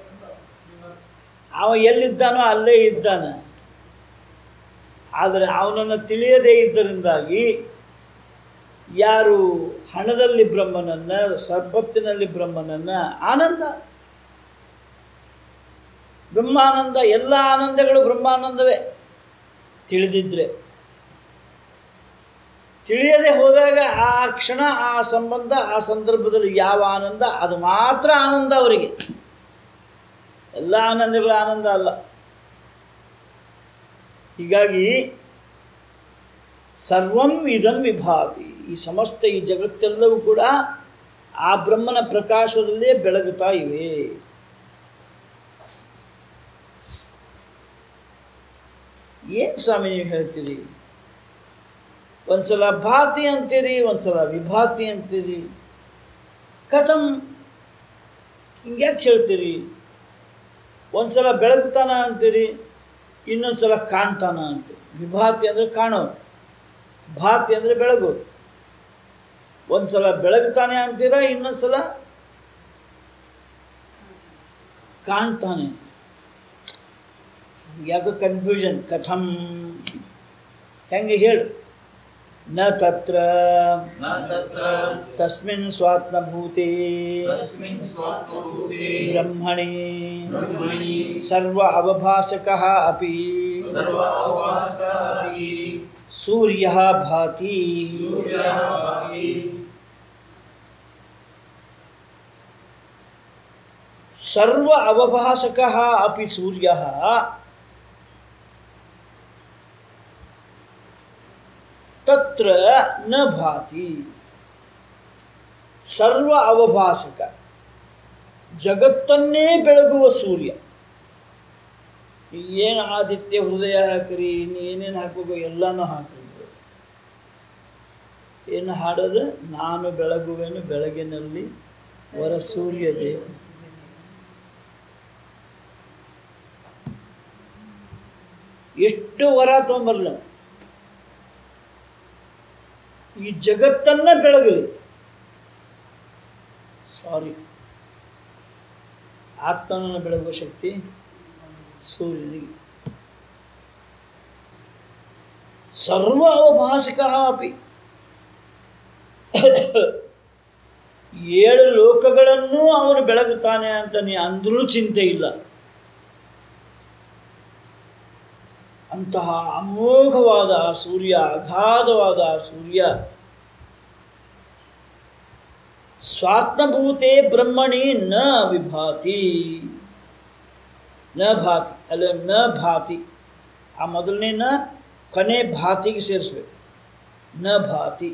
ಅವ ಎಲ್ಲಿದ್ದಾನೋ ಅಲ್ಲೇ ಇದ್ದಾನೆ ಆದರೆ ಅವನನ್ನು ತಿಳಿಯದೇ ಇದ್ದರಿಂದಾಗಿ ಯಾರು ಹಣದಲ್ಲಿ ಬ್ರಹ್ಮನನ್ನು ಸಂಪತ್ತಿನಲ್ಲಿ ಬ್ರಹ್ಮನನ್ನು ಆನಂದ ಬ್ರಹ್ಮಾನಂದ ಎಲ್ಲ ಆನಂದಗಳು ಬ್ರಹ್ಮಾನಂದವೇ ತಿಳಿದಿದ್ರೆ ತಿಳಿಯದೆ ಹೋದಾಗ ಆ ಕ್ಷಣ ಆ ಸಂಬಂಧ ಆ ಸಂದರ್ಭದಲ್ಲಿ ಯಾವ ಆನಂದ ಅದು ಮಾತ್ರ ಆನಂದ ಅವರಿಗೆ ಎಲ್ಲ ಆನಂದಗಳು ಆನಂದ ಅಲ್ಲ ಹೀಗಾಗಿ ಸರ್ವಂ ಇದಂ ವಿಭಾತಿ ಈ ಸಮಸ್ತ ಈ ಜಗತ್ತೆಲ್ಲವೂ ಕೂಡ ಆ ಬ್ರಹ್ಮನ ಪ್ರಕಾಶದಲ್ಲೇ ಬೆಳಗುತ್ತಾ ಇವೆ ಏನು ಸ್ವಾಮಿ ನೀವು ಹೇಳ್ತೀರಿ ಒಂದ್ಸಲ ಭಾತಿ ಅಂತೀರಿ ಒಂದ್ಸಲ ವಿಭಾತಿ ಅಂತೀರಿ ಕಥಂ ಹಿಂಗ್ಯಾಕೆ ಹೇಳ್ತೀರಿ ಒಂದ್ಸಲ ಬೆಳಗ್ತಾನ ಅಂತೀರಿ ಇನ್ನೊಂದು ಸಲ ಕಾಣ್ತಾನ ಅಂತೀರಿ ವಿಭಾತಿ ಅಂದರೆ ಕಾಣೋದು ಭಾತಿ ಅಂದರೆ ಬೆಳಗೋದು ಒಂದು ಸಲ ಬೆಳಗ್ತಾನೆ ಅಂತೀರಾ ಇನ್ನೊಂದು ಸಲ ಕಾಣ್ತಾನೆ ಯಾಕೋ ಕನ್ಫ್ಯೂಷನ್ ಕಥಂ ಹೆಂಗೆ ಹೇಳು ನ ತತ್ರ न तत्र ತಸ್ಮಿನ್ ಸ್ವಾತ್ಮಭೂತೆ तस्मिन् स्वात्मभूते ಬ್ರಹ್ಮಣಿ ब्रह्मणि ಸರ್ವ ಅವಭಾಸಕಃ ಅಪಿ सर्व अवभासकः अपि ಸೂರ್ಯ ಭಾತಿ सूर्यः भाति ಸರ್ವ ಅವಭಾಸಕಃ ಅಪಿ ಸೂರ್ಯ ತತ್ರ ನ ಭಾತಿ ಸರ್ವ ಅವಭಾಸಕ ಜಗತ್ತನ್ನೇ ಬೆಳಗುವ ಸೂರ್ಯ ಏನು ಆದಿತ್ಯ ಹೃದಯ ಹಾಕಿರಿ ಇನ್ನು ಏನೇನು ಹಾಕಬೇಕು ಎಲ್ಲನೂ ಹಾಕಿರಿ ಏನು ಹಾಡೋದು ನಾನು ಬೆಳಗುವೆನು ಬೆಳಗಿನಲ್ಲಿ ವರ ಸೂರ್ಯ ದೇವ ಎಷ್ಟು ವರ ತೊಗೊಂಬರಲ್ಲ ಈ ಜಗತ್ತನ್ನ ಬೆಳಗಲಿ ಸಾರಿ ಆತ್ಮನನ್ನು ಬೆಳಗುವ ಶಕ್ತಿ ಸೂರ್ಯನಿಗೆ ಸರ್ವ ಅವಭಾಸಿಕ ಅಪಿ ಏಳು ಲೋಕಗಳನ್ನೂ ಅವನು ಬೆಳಗುತ್ತಾನೆ ಅಂತ ನೀ ಅಂದ್ರೂ ಚಿಂತೆ ಇಲ್ಲ ಅಂತಹ ಅಮೋಘವಾದ ಆ ಸೂರ್ಯ ಅಗಾಧವಾದ ಆ ಸೂರ್ಯ ಸ್ವಾತ್ಮಭೂತೆ ಬ್ರಹ್ಮಣಿ ನ ವಿಭಾತಿ ನ ಭಾತಿ ಅಲ್ಲ ನ ಭಾತಿ ಆ ಮೊದಲನೇ ನ ಕೊನೆ ಭಾತಿಗೆ ಸೇರಿಸ್ಬೇಕು ನ ಭಾತಿ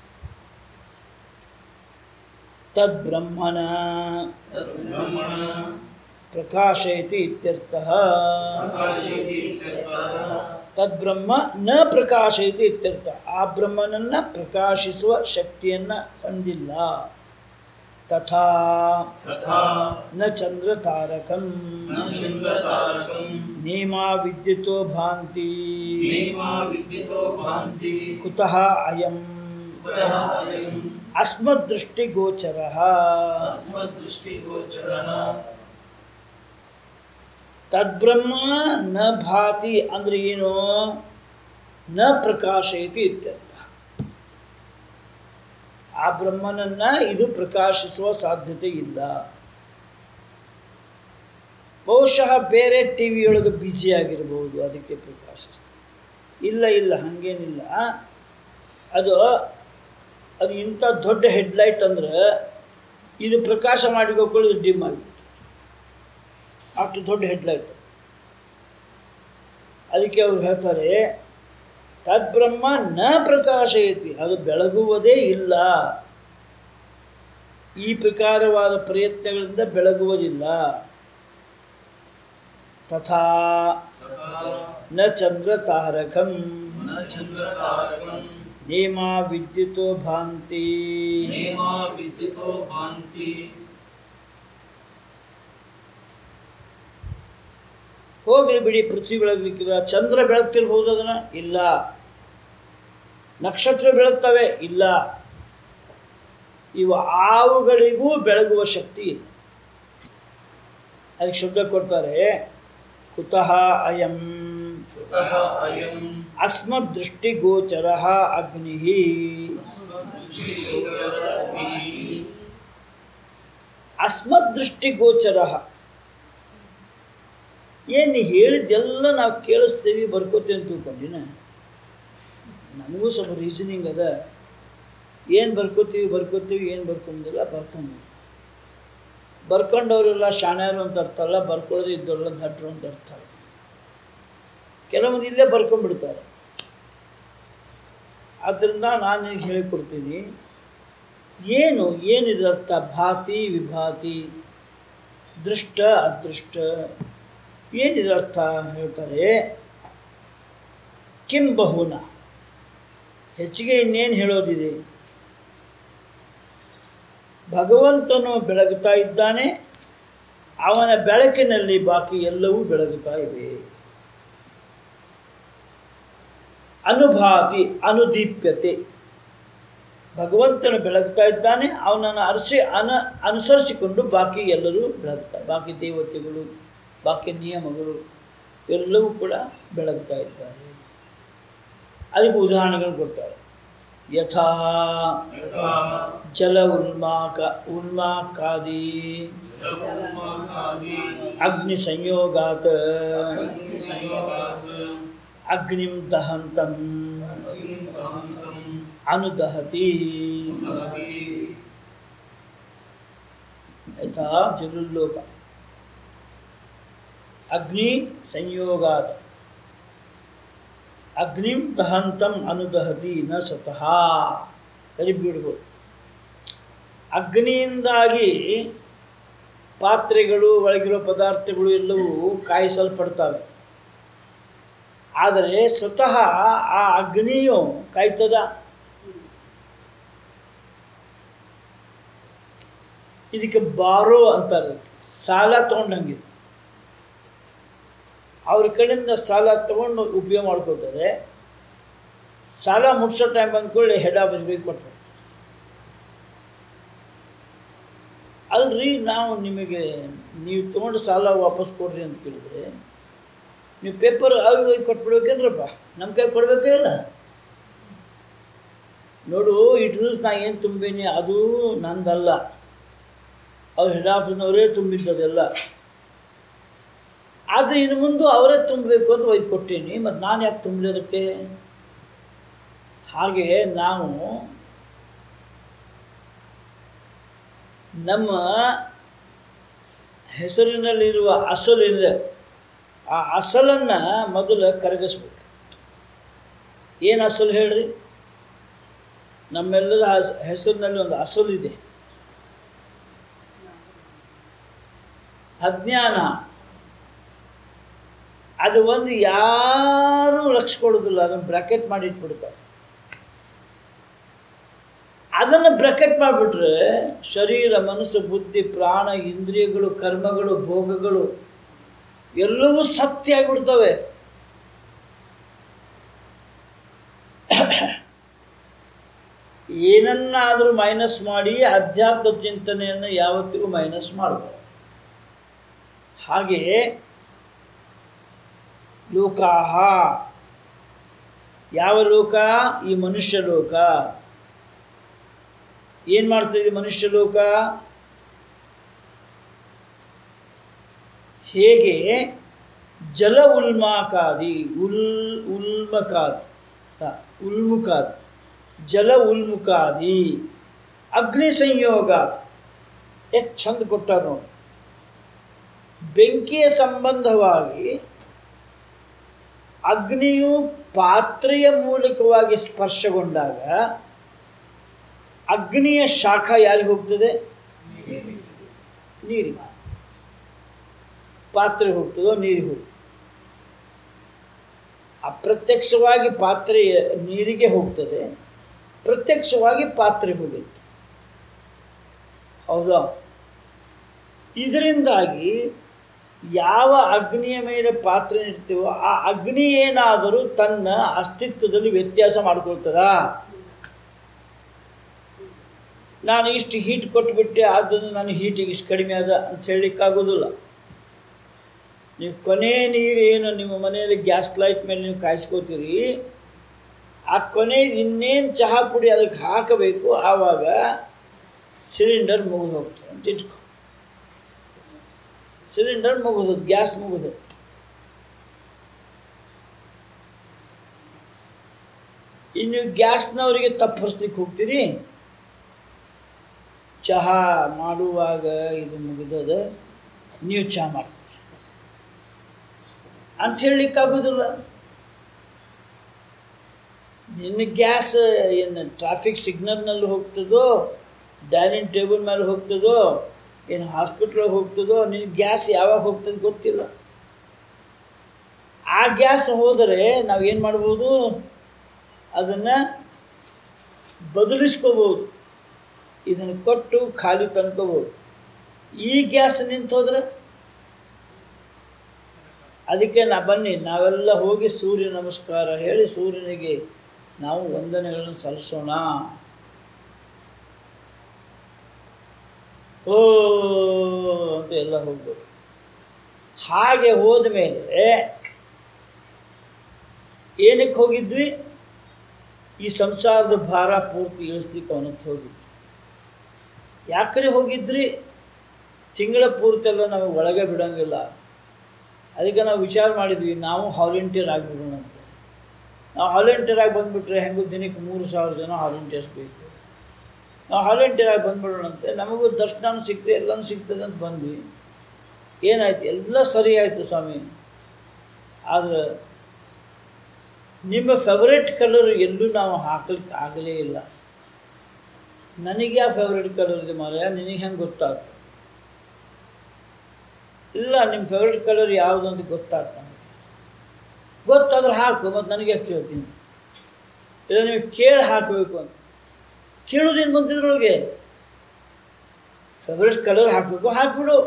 ತದ್ಬ್ರಹ್ಮಣ ತದ್ಬ್ರಹ್ಮಣ ಪ್ರಕಾಶಯತಿ ಇತ್ಯರ್ಥಃ ಪ್ರಕಾಶಯತಿ ಇತ್ಯರ್ಥಃ. ತದ್ಬ್ರಹ್ಮ ನ ಪ್ರಕಾಶಯತಿ ಇತ್ಯರ್ಥ ಆ ಬ್ರಹ್ಮನನ್ನು ಪ್ರಕಾಶಿಸುವ ಶಕ್ತಿಯನ್ನು ಹೊಂದಿಲ್ಲ ತಥಾ ತಥಾ ನ ಚಂದ್ರ ತಾರಕಂ ನ ಚಂದ್ರತಾರಕಂ ನೇಮ ವಿದ್ಯುತೋ ಭಾಂತಿ ನೇಮಾ ವಿದ್ಯುತೋ ಭಾಂತಿ ಕುತಃ ಅಯಂ ಕುತಃ ಅಯಂ ಅಸ್ಮದೃಷ್ಟಿಗೋಚರ ಅಸ್ಮದೃಷ್ಟಿಗೋಚರಃ ತದ್ಬ್ರಹ್ಮ ನ ಭಾತಿ ಅಂದ್ರೆ ಏನು ನ ಪ್ರಕಾಶಯತಿ ಇತ್ಯರ್ಥ ಆ ಬ್ರಹ್ಮನನ್ನ ಇದು ಪ್ರಕಾಶಿಸುವ ಸಾಧ್ಯತೆ ಇಲ್ಲ ಬಹುಶಃ ಬೇರೆ ಟಿ ವಿಯೊಳಗೆ ಬ್ಯುಸಿಯಾಗಿರ್ಬೋದು ಅದಕ್ಕೆ ಪ್ರಕಾಶಿಸ್ತದೆ ಇಲ್ಲ ಇಲ್ಲ ಹಾಗೇನಿಲ್ಲ ಅದು ಅದು ಇಂಥ ದೊಡ್ಡ ಹೆಡ್ಲೈಟ್ ಅಂದ್ರೆ ಇದು ಪ್ರಕಾಶ ಮಾಡಿಕೊಳ್ಳೋದು ಡಿಮ್ ಆಗಿದೆ ಅಷ್ಟು ದೊಡ್ಡ ಹೆಡ್ಲೈಟ್ ಅದಕ್ಕೆ ಅವ್ರು ಹೇಳ್ತಾರೆ ತದ್ಬ್ರಹ್ಮ ನ ಪ್ರಕಾಶಯತಿ ಅದು ಬೆಳಗುವುದೇ ಇಲ್ಲ ಈ ಪ್ರಕಾರವಾದ ಪ್ರಯತ್ನಗಳಿಂದ ಬೆಳಗುವುದಿಲ್ಲ ತಥಾ ತಥಾ ನ ಚಂದ್ರ ತಾರಕಂ ನ ಚಂದ್ರತಾರಕಂ ನೇಮ ವಿದ್ಯುತೋ ಭಾಂತಿ ನೇಮಾ ವಿದ್ಯುತೋ ಭಾಂತಿ ಹೋಗಲಿ ಬಿಡಿ ಪೃಥ್ವಿ ಬೆಳಗ್ಲಿಕ್ಕಿಲ್ಲ ಚಂದ್ರ ಬೆಳಗ್ತಿರ್ಬೋದು ಅದನ್ನ ಇಲ್ಲ ನಕ್ಷತ್ರ ಬೆಳಗ್ತವೆ ಇಲ್ಲ ಇವು ಆವುಗಳಿಗೂ ಬೆಳಗುವ ಶಕ್ತಿ ಇಲ್ಲ ಅದಕ್ಕೆ ಶಬ್ದ ಕೊಡ್ತಾರೆ ಕುತಃ ಅಯಂ ಕುತಃ ಅಯಂ ಅಸ್ಮದ್ ದೃಷ್ಟಿಗೋಚರ ಅಗ್ನಿ ಅಸ್ಮದೃಷ್ಟಿಗೋಚರಃ ಅಸ್ಮದ್ ದೃಷ್ಟಿಗೋಚರ ಏನು ನೀ ಹೇಳಿದ್ದೆಲ್ಲ ನಾವು ಕೇಳಿಸ್ತೀವಿ ಬರ್ಕೋತೀವಿ ಅಂತ ತಿಳ್ಕೊಂಡಿನ ನಮಗೂ ಸ್ವಲ್ಪ ರೀಸನಿಂಗ್ ಅದ ಏನು ಬರ್ಕೋತೀವಿ ಬರ್ಕೋತೀವಿ ಏನು ಬರ್ಕೊಂಬಿಲ್ಲ ಬರ್ಕೊಂಡು ಬರ್ಕೊಂಡವರೆಲ್ಲ ಶಾಣ್ಯಾರು ಅಂತ ಅರ್ಥ ಅಲ್ಲ ಬರ್ಕೊಳ್ಳೋದು ಇದ್ದವರೆಲ್ಲ ದಟ್ರು ಅಂತ ಅರ್ಥ ಅಲ್ಲ ಕೆಲವೊಂದು ಇಲ್ಲೇ ಬರ್ಕೊಂಡ್ಬಿಡ್ತಾರೆ ಆದ್ದರಿಂದ ನಾನು ನಿನಗೆ ಹೇಳಿಕೊಡ್ತೀನಿ ಏನು ಏನು ಇದರ ಅರ್ಥ ಭಾತಿ ವಿಭಾತಿ ದೃಷ್ಟ ಅದೃಷ್ಟ ಏನು ಇದರ ಅರ್ಥ ಹೇಳ್ತಾರೆ ಕಿಂ ಬಹುನ ಹೆಚ್ಚಿಗೆ ಇನ್ನೇನು ಹೇಳೋದಿದೆ ಭಗವಂತನು ಬೆಳಗುತ್ತಾ ಇದ್ದಾನೆ ಅವನ ಬೆಳಕಿನಲ್ಲಿ ಬಾಕಿ ಎಲ್ಲವೂ ಬೆಳಗುತ್ತಾ ಇವೆ ಅನುಭಾತಿ ಅನುದೀಪ್ಯತೆ ಭಗವಂತನು ಬೆಳಗ್ತಾ ಇದ್ದಾನೆ ಅವನನ್ನು ಅರಸಿ ಅನ ಅನುಸರಿಸಿಕೊಂಡು ಬಾಕಿ ಎಲ್ಲರೂ ಬೆಳಗ್ತಾರೆ ಬಾಕಿ ದೇವತೆಗಳು ಬಾಕಿ ನಿಯಮಗಳು ಎಲ್ಲವೂ ಕೂಡ ಬೆಳಗ್ತಾ ಇದ್ದಾರೆ ಅದಕ್ಕೆ ಉದಾಹರಣೆಗಳು ಕೊಡ್ತಾರೆ ಯಥಾ ಯಥಾ ಜಲ ಉನ್ಮಾಕ ಉನ್ಮಾಕಾದಿ ಜಲೋಮಾಕಾದಿ ಅಗ್ನಿ ಸಂಯೋಗಾತ್ ಸಂಯೋಗಾತ್ ಅಗ್ನಿಂ ದಹಂತಂ ಅಗ್ನಿಕಾಂತಂ ಅನುದಹತಿ ಭವತಿ ಯಥಾ ಜಲುಲ್ಲೋಕ ಅಗ್ನಿ ಸಂಯೋಗಾತ್ ಅಗ್ನಿಂ ದಹಂತಂ ಅನುದಹತಿ ನ ಸ್ವತಃ ವೆರಿ ಬ್ಯೂಟಿಫುಲ್ ಅಗ್ನಿಯಿಂದಾಗಿ ಪಾತ್ರೆಗಳು ಒಳಗಿರೋ ಪದಾರ್ಥಗಳು ಎಲ್ಲವೂ ಕಾಯಿಸಲ್ಪಡ್ತವೆ ಆದರೆ ಸ್ವತಃ ಆ ಅಗ್ನಿಯು ಕಾಯ್ತದ ಇದಕ್ಕೆ ಬಾರೋ ಅಂತಾರೆ ಇದಕ್ಕೆ. ಸಾಲ ತೊಗೊಂಡಂಗೆ ಅವ್ರ ಕಡೆಯಿಂದ ಸಾಲ ತೊಗೊಂಡು ಉಪಯೋಗ ಮಾಡ್ಕೋತದೆ ಸಾಲ ಮುಟ್ಸೋ ಟೈಮ್ ಬಂದ್ಕೊಳ್ಳಿ ಹೆಡ್ ಆಫೀಸ್ಗೆ ಕೊಟ್ಟು ಅಲ್ರಿ ನಾವು ನಿಮಗೆ ನೀವು ತೊಗೊಂಡು ಸಾಲ ವಾಪಸ್ ಕೊಡ್ರಿ ಅಂತ ಕೇಳಿದ್ರೆ ನೀವು ಪೇಪರ್ ಅವ್ರಿಗೆ ಹೋಗಿ ಕೊಟ್ಬಿಡ್ಬೇಕೇನ್ರಪ್ಪ ನಮ್ಮ ಕೈ ಕೊಡ್ಬೇಕೇ ಇಲ್ಲ ನೋಡು ಇಟ್ ರೂಲ್ಸ್ ನಾ ಏನು ತುಂಬೀನಿ ಅದು ನಂದಲ್ಲ ಅವ್ರು ಹೆಡ್ ಆಫೀಸ್ನವರೇ ತುಂಬಿದ್ದದೆಲ್ಲ ಆದರೆ ಇನ್ನು ಮುಂದೆ ಅವರೇ ತುಂಬಬೇಕು ಅಂತ ಒಯ್ದು ಕೊಟ್ಟೀನಿ ಮತ್ತು ನಾನು ಯಾಕೆ ತುಂಬಲಿ ಅದಕ್ಕೆ ಹಾಗೆ ನಾವು ನಮ್ಮ ಹೆಸರಿನಲ್ಲಿರುವ ಅಸಲಿದೆ ಆ ಅಸಲನ್ನು ಮೊದಲು ಕರಗಿಸ್ಬೇಕು ಏನು ಅಸಲು ಹೇಳ್ರಿ ನಮ್ಮೆಲ್ಲರ ಹಸ್- ಹೆಸರಿನಲ್ಲಿ ಒಂದು ಅಸಲಿದೆ ಅಜ್ಞಾನ ಅದು ಒಂದು ಯಾರೂ ಲಕ್ಷ ಕೊಡೋದಿಲ್ಲ ಅದನ್ನು ಬ್ರಾಕೆಟ್ ಮಾಡಿ ಇಟ್ಬಿಡ್ತಾರೆ ಅದನ್ನು ಬ್ರಾಕೆಟ್ ಮಾಡಿಬಿಟ್ರೆ ಶರೀರ ಮನಸ್ಸು ಬುದ್ಧಿ ಪ್ರಾಣ ಇಂದ್ರಿಯಗಳು ಕರ್ಮಗಳು ಭೋಗಗಳು ಎಲ್ಲವೂ ಸತ್ಯ ಆಗಿಬಿಡ್ತವೆ ಏನನ್ನಾದರೂ ಮೈನಸ್ ಮಾಡಿ ಅಧ್ಯಾತ್ಮ ಚಿಂತನೆಯನ್ನು ಯಾವತ್ತಿಗೂ ಮೈನಸ್ ಮಾಡಬಾರ್ದು ಹಾಗೆ ಲೋಕಾಹ ಯಾವ ಲೋಕ ಈ ಮನುಷ್ಯ ಲೋಕ ಏನು ಮಾಡ್ತಿದೆ ಮನುಷ್ಯ ಲೋಕ ಹೇಗೆ ಜಲ ಉಲ್ಮಾಕಾದಿ ಉಲ್ ಉಲ್ಮಕಾದಿ ಹ, ಉಲ್ಮುಕಾದಿ ಜಲ ಉಲ್ಮುಕಾದಿ ಅಗ್ನಿ ಸಂಯೋಗಾತ್ ಎಷ್ಟು ಚಂದ ಕೊಟ್ಟಾರ ನೋಡಿ ಬೆಂಕಿಯ ಸಂಬಂಧವಾಗಿ ಅಗ್ನಿಯು ಪಾತ್ರೆಯ ಮೂಲಕವಾಗಿ ಸ್ಪರ್ಶಗೊಂಡಾಗ ಅಗ್ನಿಯ ಶಾಖ ಯಾರಿಗೆ ಹೋಗ್ತದೆ ನೀರಿಗೆ ಪಾತ್ರೆ ಹೋಗ್ತದೋ ನೀರಿಗೆ ಹೋಗ್ತದೆ ಅಪ್ರತ್ಯಕ್ಷವಾಗಿ ಪಾತ್ರೆ ನೀರಿಗೆ ಹೋಗ್ತದೆ ಪ್ರತ್ಯಕ್ಷವಾಗಿ ಪಾತ್ರೆ ಹೋಗುತ್ತೆ ಹೌದಾ ಇದರಿಂದಾಗಿ ಯಾವ ಅಗ್ನಿಯ ಮೇಲೆ ಪಾತ್ರೆ ಇಡ್ತೀವೋ ಆ ಅಗ್ನಿ ಏನಾದರೂ ತನ್ನ ಅಸ್ತಿತ್ವದಲ್ಲಿ ವ್ಯತ್ಯಾಸ ಮಾಡ್ಕೊಳ್ತದಾ ನಾನು ಇಷ್ಟು ಹೀಟ್ ಕೊಟ್ಬಿಟ್ಟೆ ಆದ್ದರಿಂದ ನಾನು ಹೀಟಿಗೆ ಇಷ್ಟು ಕಡಿಮೆ ಆದ ಅಂತ ಹೇಳಲಿಕ್ಕಾಗೋದಿಲ್ಲ ನೀವು ಕೊನೆ ನೀರು ಏನು ನಿಮ್ಮ ಮನೆಯಲ್ಲಿ ಗ್ಯಾಸ್ ಲೈಟ್ ಮೇಲೆ ನೀವು ಕಾಯಿಸ್ಕೋತೀರಿ ಆ ಕೊನೆ ಇನ್ನೇನು ಚಹಾ ಪುಡಿ ಅದಕ್ಕೆ ಹಾಕಬೇಕು ಆವಾಗ ಸಿಲಿಂಡರ್ ಮುಗಿದು ಹೋಗ್ತದೆ ಅಂತ ಇಟ್ಕೊ ಸಿಲಿಂಡರ್ ಮುಗಿದದ್ದು ಗ್ಯಾಸ್ ಮುಗಿದದ್ದು ಇನ್ನು ಗ್ಯಾಸ್ನವರಿಗೆ ತಪ್ಪರಿಸ್ಲಿಕ್ಕೆ ಹೋಗ್ತೀರಿ ಚಹಾ ಮಾಡುವಾಗ ಇದು ಮುಗಿದದ ನೀವು ಚಹಾ ಮಾಡ್ತೀರಿ ಅಂತ ಹೇಳಲಿಕ್ಕಾಗೋದಿಲ್ಲ ನಿನ್ನ ಗ್ಯಾಸ್ ಏನು ಟ್ರಾಫಿಕ್ ಸಿಗ್ನಲ್ನಲ್ಲಿ ಹೋಗ್ತದೋ ಡೈನಿಂಗ್ ಟೇಬಲ್ ಮೇಲೆ ಹೋಗ್ತದೋ ಏನು ಹಾಸ್ಪಿಟ್ಲಿಗೆ ಹೋಗ್ತದೋ ನಿನ್ನ ಗ್ಯಾಸ್ ಯಾವಾಗ ಹೋಗ್ತದೆ ಗೊತ್ತಿಲ್ಲ ಆ ಗ್ಯಾಸ್ ಹೋದರೆ ನಾವು ಏನು ಮಾಡ್ಬೋದು ಅದನ್ನು ಬದಲಿಸ್ಕೋಬೋದು ಇದನ್ನು ಕೊಟ್ಟು ಖಾಲಿ ತಂದ್ಕೋಬೋದು ಈ ಗ್ಯಾಸ್ ನಿಂತು ಹೋದರೆ ಅದಕ್ಕೆ ನಾ ಬನ್ನಿ ನಾವೆಲ್ಲ ಹೋಗಿ ಸೂರ್ಯ ನಮಸ್ಕಾರ ಹೇಳಿ ಸೂರ್ಯನಿಗೆ ನಾವು ವಂದನೆಗಳನ್ನು ಸಲ್ಲಿಸೋಣ ಓ ಅಂತ ಎಲ್ಲ ಹೋಗ್ಬೋದು ಹಾಗೆ ಹೋದ ಮೇಲೆ ಏನಕ್ಕೆ ಹೋಗಿದ್ವಿ ಈ ಸಂಸಾರದ ಭಾರ ಪೂರ್ತಿ ಇಳಿಸ್ಲಿಕ್ಕೆ ಅವನಕ್ಕೆ ಹೋಗಿದ್ವಿ ಯಾಕ್ರೆ ಹೋಗಿದ್ರಿ ತಿಂಗಳ ಪೂರ್ತಿ ಎಲ್ಲ ನಮಗೆ ಒಳಗೆ ಬಿಡೋಂಗಿಲ್ಲ ಅದಕ್ಕೆ ನಾವು ವಿಚಾರ ಮಾಡಿದ್ವಿ ನಾವು ವಾಲಂಟಿಯರ್ ಆಗಿಬಿಡೋಣಂತೆ ನಾವು ವಾಲಂಟಿಯರ್ ಆಗಿ ಬಂದುಬಿಟ್ರೆ ಹೆಂಗೂ ದಿನಕ್ಕೆ ಮೂರು ಸಾವಿರ ಜನ ವಾಲಂಟಿಯರ್ಸ್ ಬೇಕು ನಾವು ವಾಲಂಟಿಯರ್ ಆಗಿ ಬಂದ್ಬಿಡೋಣಂತೆ ನಮಗೂ ದರ್ಶನ ಸಿಗ್ತದೆ ಎಲ್ಲನೂ ಸಿಗ್ತದೆ ಅಂತ ಬಂದ್ವಿ ಏನಾಯ್ತು ಎಲ್ಲ ಸರಿ ಆಯಿತು ಸ್ವಾಮಿ ಆದರೆ ನಿಮ್ಮ ಫೇವ್ರೆಟ್ ಕಲರ್ ಎಲ್ಲೂ ನಾವು ಹಾಕ್ಲಿಕ್ಕೆ ಆಗಲೇ ಇಲ್ಲ ನನಗೆ ಯಾವ ಫೇವ್ರೆಟ್ ಕಲರ್ ಇದೆ ಮಾರಾಯ ನಿನಗೆ ಹೆಂಗೆ ಗೊತ್ತಾಯ್ತು ಇಲ್ಲ ನಿಮ್ಮ ಫೇವ್ರೆಟ್ ಕಲರ್ ಯಾವುದು ಅಂತ ಗೊತ್ತಾಯ್ತು ನಮಗೆ ಗೊತ್ತಾದ್ರೆ ಹಾಕು ಮತ್ತು ನನಗೆ ಯಾಕೆ ಕೇಳ್ತೀನಿ ಇಲ್ಲ ನೀವು ಕೇಳಿ ಹಾಕಬೇಕು ಅಂತ ಕೇಳೋದೇನು ಬಂತಿದ್ರೊಳಗೆ ಫೇವ್ರೆಟ್ ಕಲರ್ ಹಾಕಬೇಕು ಹಾಕ್ಬಿಡು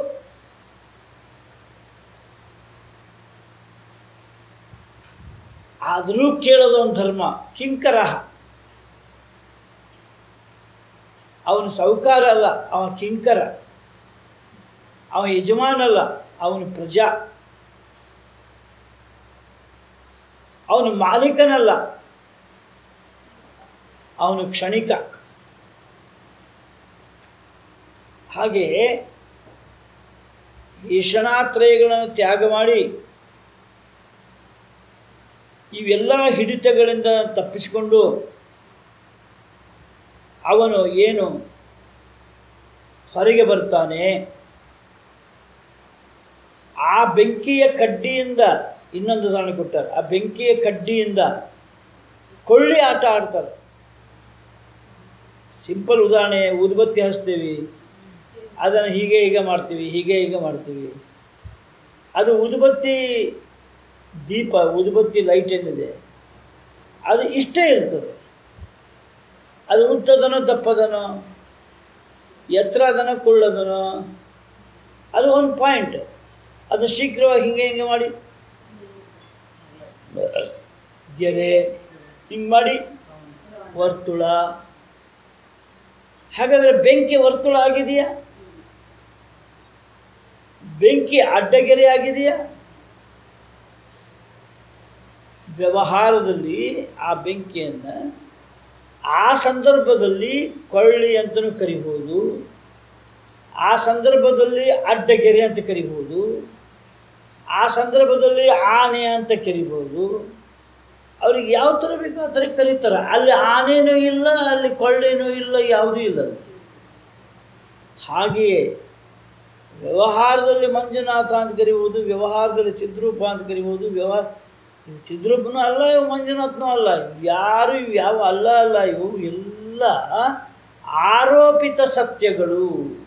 ಆದರೂ ಕೇಳೋದು ಒಂದು ಧರ್ಮ ಕಿಂಕರ ಅವನು ಸೌಕಾರ ಅಲ್ಲ ಅವ ಕಿಂಕರ ಅವ ಯಜಮಾನಲ್ಲ ಅವನು ಪ್ರಜಾ ಅವನು ಮಾಲೀಕನಲ್ಲ ಅವನು ಕ್ಷಣಿಕ ಹಾಗೆಯೇ ಈಶನಾತ್ರಯಗಳನ್ನು ತ್ಯಾಗ ಮಾಡಿ ಇವೆಲ್ಲ ಹಿಡಿತಗಳಿಂದ ತಪ್ಪಿಸಿಕೊಂಡು ಅವನು ಏನು ಹೊರಗೆ ಬರ್ತಾನೆ ಆ ಬೆಂಕಿಯ ಕಡ್ಡಿಯಿಂದ ಇನ್ನೊಂದು ಉದಾಹರಣೆ ಕೊಟ್ಟಾರೆ ಆ ಬೆಂಕಿಯ ಕಡ್ಡಿಯಿಂದ ಕೊಳ್ಳಿ ಆಟ ಆಡ್ತಾರೆ ಸಿಂಪಲ್ ಉದಾಹರಣೆ ಊದುಬತ್ತಿ ಹಚ್ತೀವಿ ಅದನ್ನು ಹೀಗೆ ಹೀಗೆ ಮಾಡ್ತೀವಿ ಹೀಗೆ ಹೀಗೆ ಮಾಡ್ತೀವಿ ಅದು ಊದುಬತ್ತಿ ದೀಪ ಊದುಬತ್ತಿ ಲೈಟ್ ಏನಿದೆ ಅದು ಇಷ್ಟೇ ಇರ್ತದೆ ಅದು ಉದ್ದದನೋ ದಪ್ಪದನೋ ಎತ್ತರ ಅದನೋ ಕುಳ್ಳದನೋ ಅದು ಒಂದು ಪಾಯಿಂಟ್ ಅದು ಶೀಘ್ರವಾಗಿ ಹಿಂಗೆ ಹಿಂಗೆ ಮಾಡಿ ಗೆರೆ ಹಿಂಗೆ ಮಾಡಿ ವರ್ತುಳ ಹಾಗಾದರೆ ಬೆಂಕಿ ವರ್ತುಳ ಆಗಿದೆಯಾ ಬೆಂಕಿ ಅಡ್ಡಗೆರೆ ಆಗಿದೆಯಾ ವ್ಯವಹಾರದಲ್ಲಿ ಆ ಬೆಂಕಿಯನ್ನು ಆ ಸಂದರ್ಭದಲ್ಲಿ ಕೊಳ್ಳಿ ಅಂತಲೂ ಕರಿಬೋದು ಆ ಸಂದರ್ಭದಲ್ಲಿ ಅಡ್ಡಗೆರೆ ಅಂತ ಕರಿಬೋದು ಆ ಸಂದರ್ಭದಲ್ಲಿ ಆನೆ ಅಂತ ಕರಿಬೋದು ಅವ್ರಿಗೆ ಯಾವ ಥರ ಬೇಕೋ ಆ ಥರ ಕರೀತಾರೆ ಅಲ್ಲಿ ಆನೆನೂ ಇಲ್ಲ ಅಲ್ಲಿ ಕೊಳ್ಳೇನೂ ಇಲ್ಲ ಯಾವುದೂ ಇಲ್ಲ ಅಲ್ಲಿ. ಹಾಗೆಯೇ ವ್ಯವಹಾರದಲ್ಲಿ ಮಂಜುನಾಥ ಅಂತ ಕರಿಬೋದು ವ್ಯವಹಾರದಲ್ಲಿ ಚಿದ್ರೂಪ ಅಂತ ಕರಿಬೋದು ವ್ಯವಹಾರ ಇವು ಚಿದ್ರೂಪನೂ ಅಲ್ಲ ಇವು ಮಂಜುನಾಥನೂ ಅಲ್ಲ ಇವು ಯಾರು ಇವು ಯಾವ ಅಲ್ಲ ಅಲ್ಲ ಇವು ಎಲ್ಲ ಆರೋಪಿತ ಸತ್ಯಗಳು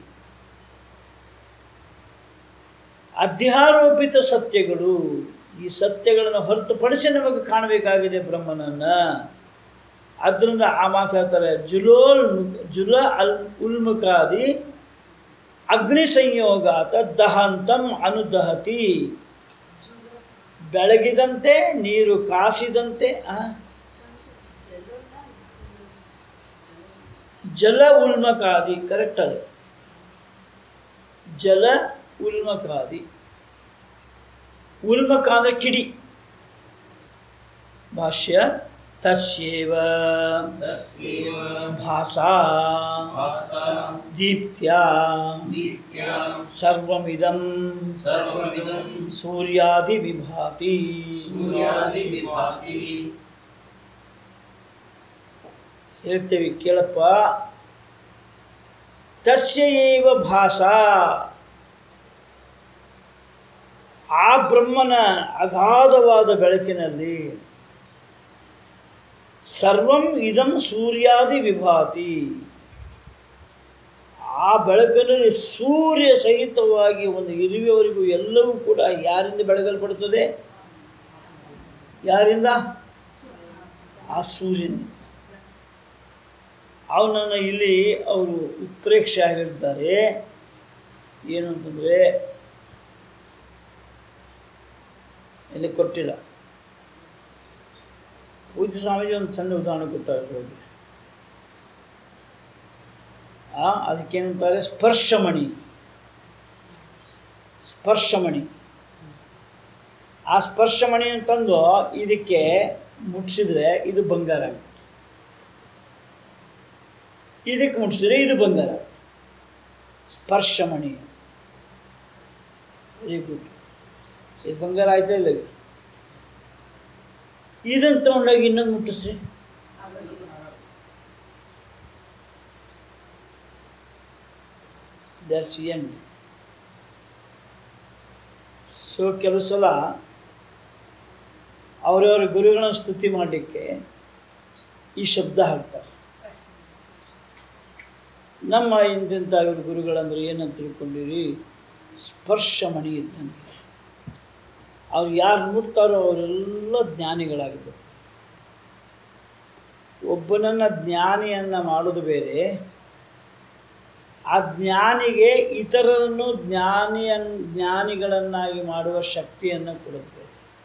ಅಧ್ಯಾರೋಪಿತ ಸತ್ಯಗಳು ಈ ಸತ್ಯಗಳನ್ನು ಹೊರತುಪಡಿಸಿ ನಮಗೆ ಕಾಣಬೇಕಾಗಿದೆ ಬ್ರಹ್ಮನನ್ನು ಆದ್ದರಿಂದ ಆ ಮಾತು ಹೇಳ್ತಾರೆ ಜುಲೋಲ್ ಮುಖ- ಜುಲ ಅಲ್ ಉಲ್ಮುಖಾದಿ ಅಗ್ನಿ ಸಂಯೋಗಾತ ದಹಂತಂ ಅನುದಹತಿ ಬೆಳಗಿದಂತೆ ನೀರು ಕಾಸಿದಂತೆ ಆ? ಜಲ ಉಲ್ಮಕಾದಿ ಕರೆಕ್ಟ್ ಅದು ಜಲ ಉಲ್ಮಕಾದಿ ಉಲ್ಮಕ ಅಂದರೆ ಕಿಡಿ ಭಾಷ್ಯ ತಸ್ಯೇವ तस्यैव ಭಾಸಾ भासा ದೀಪ್ತ್ಯಾ दीप्त्या ಸರ್ವಮಿದಂ सर्वमिदं ಸೂರ್ಯಾದಿ ವಿಭಾತಿ सूर्यादिविभाति ಹೇಳ್ತೇವೆ ಕೇಳಪ್ಪ ತಸ್ಯ ಏವ ಭಾಸಾ ಆ ಬ್ರಹ್ಮನ ಅಗಾಧವಾದ ಬೆಳಕಿನಲ್ಲಿ ಸರ್ವಂ ಇದಂ ಸೂರ್ಯಾದಿ ವಿಭಾತಿ ಆ ಬೆಳಕಿನಲ್ಲಿ ಸೂರ್ಯ ಸಹಿತವಾಗಿ ಒಂದು ಇರುವೆವರೆಗೂ ಎಲ್ಲವೂ ಕೂಡ ಯಾರಿಂದ ಬೆಳಗಲ್ಪಡುತ್ತದೆ ಯಾರಿಂದ ಆ ಸೂರ್ಯನಿಂದ ಅವನನ್ನು ಇಲ್ಲಿ ಅವರು ಉತ್ಪ್ರೇಕ್ಷೆ ಆಗಿರ್ತಾರೆ ಏನು ಅಂತಂದರೆ ಇಲ್ಲಿ ಕೊಟ್ಟಿಲ್ಲ ಪೂಜ್ಯ ಸ್ವಾಮೀಜಿ ಒಂದು ಸಣ್ಣ ಉದಾಹರಣೆ ಕೊಟ್ಟಾರೆ ಹೋಗಿ ಆ ಅದಕ್ಕೇನಂತಾರೆ ಸ್ಪರ್ಶಮಣಿ ಸ್ಪರ್ಶಮಣಿ ಆ ಸ್ಪರ್ಶಮಣಿ ಅಂತಂದು ಇದಕ್ಕೆ ಮುಟ್ಸಿದ್ರೆ ಇದು ಬಂಗಾರ ಆಗುತ್ತೆ ಇದಕ್ಕೆ ಮುಟ್ಸಿದ್ರೆ ಇದು ಬಂಗಾರ ಸ್ಪರ್ಶಮಣಿ ವೆರಿ ಗುಡ್ ಇದು ಬಂಗಾರ ಆಯ್ತಾ ಇಲ್ಲ ಈಗ? ಇದನ್ನು ತೊಗೊಂಡೋಗಿ ಇನ್ನೊಂದು ಮುಟ್ಟಿಸ್ರಿ ದಟ್ಸ್ ಎಂಡ್ ಸೊ ಕೆಲವು ಸಲ ಅವರವರ ಗುರುಗಳನ್ನ ಸ್ತುತಿ ಮಾಡಲಿಕ್ಕೆ ಈ ಶಬ್ದ ಹಾಕ್ತಾರೆ ನಮ್ಮ ಇಂತಿಂಥ ಇವ್ರ ಗುರುಗಳಂದ್ರೆ ಏನಂತ ತಿಳ್ಕೊಂಡಿರಿ ಸ್ಪರ್ಶಮಣಿ ಇದ್ದಂಗೆ ಅವ್ರು ಯಾರು ಮುಟ್ತಾರೋ ಅವರೆಲ್ಲ ಜ್ಞಾನಿಗಳಾಗಿರ್ಬೇಕು ಒಬ್ಬನನ್ನು ಜ್ಞಾನಿಯನ್ನು ಮಾಡೋದು ಬೇರೆ ಆ ಜ್ಞಾನಿಗೆ ಇತರರನ್ನು ಜ್ಞಾನಿಯನ್ ಜ್ಞಾನಿಗಳನ್ನಾಗಿ ಮಾಡುವ ಶಕ್ತಿಯನ್ನು ಕೊಡೋದು ಬೇರೆ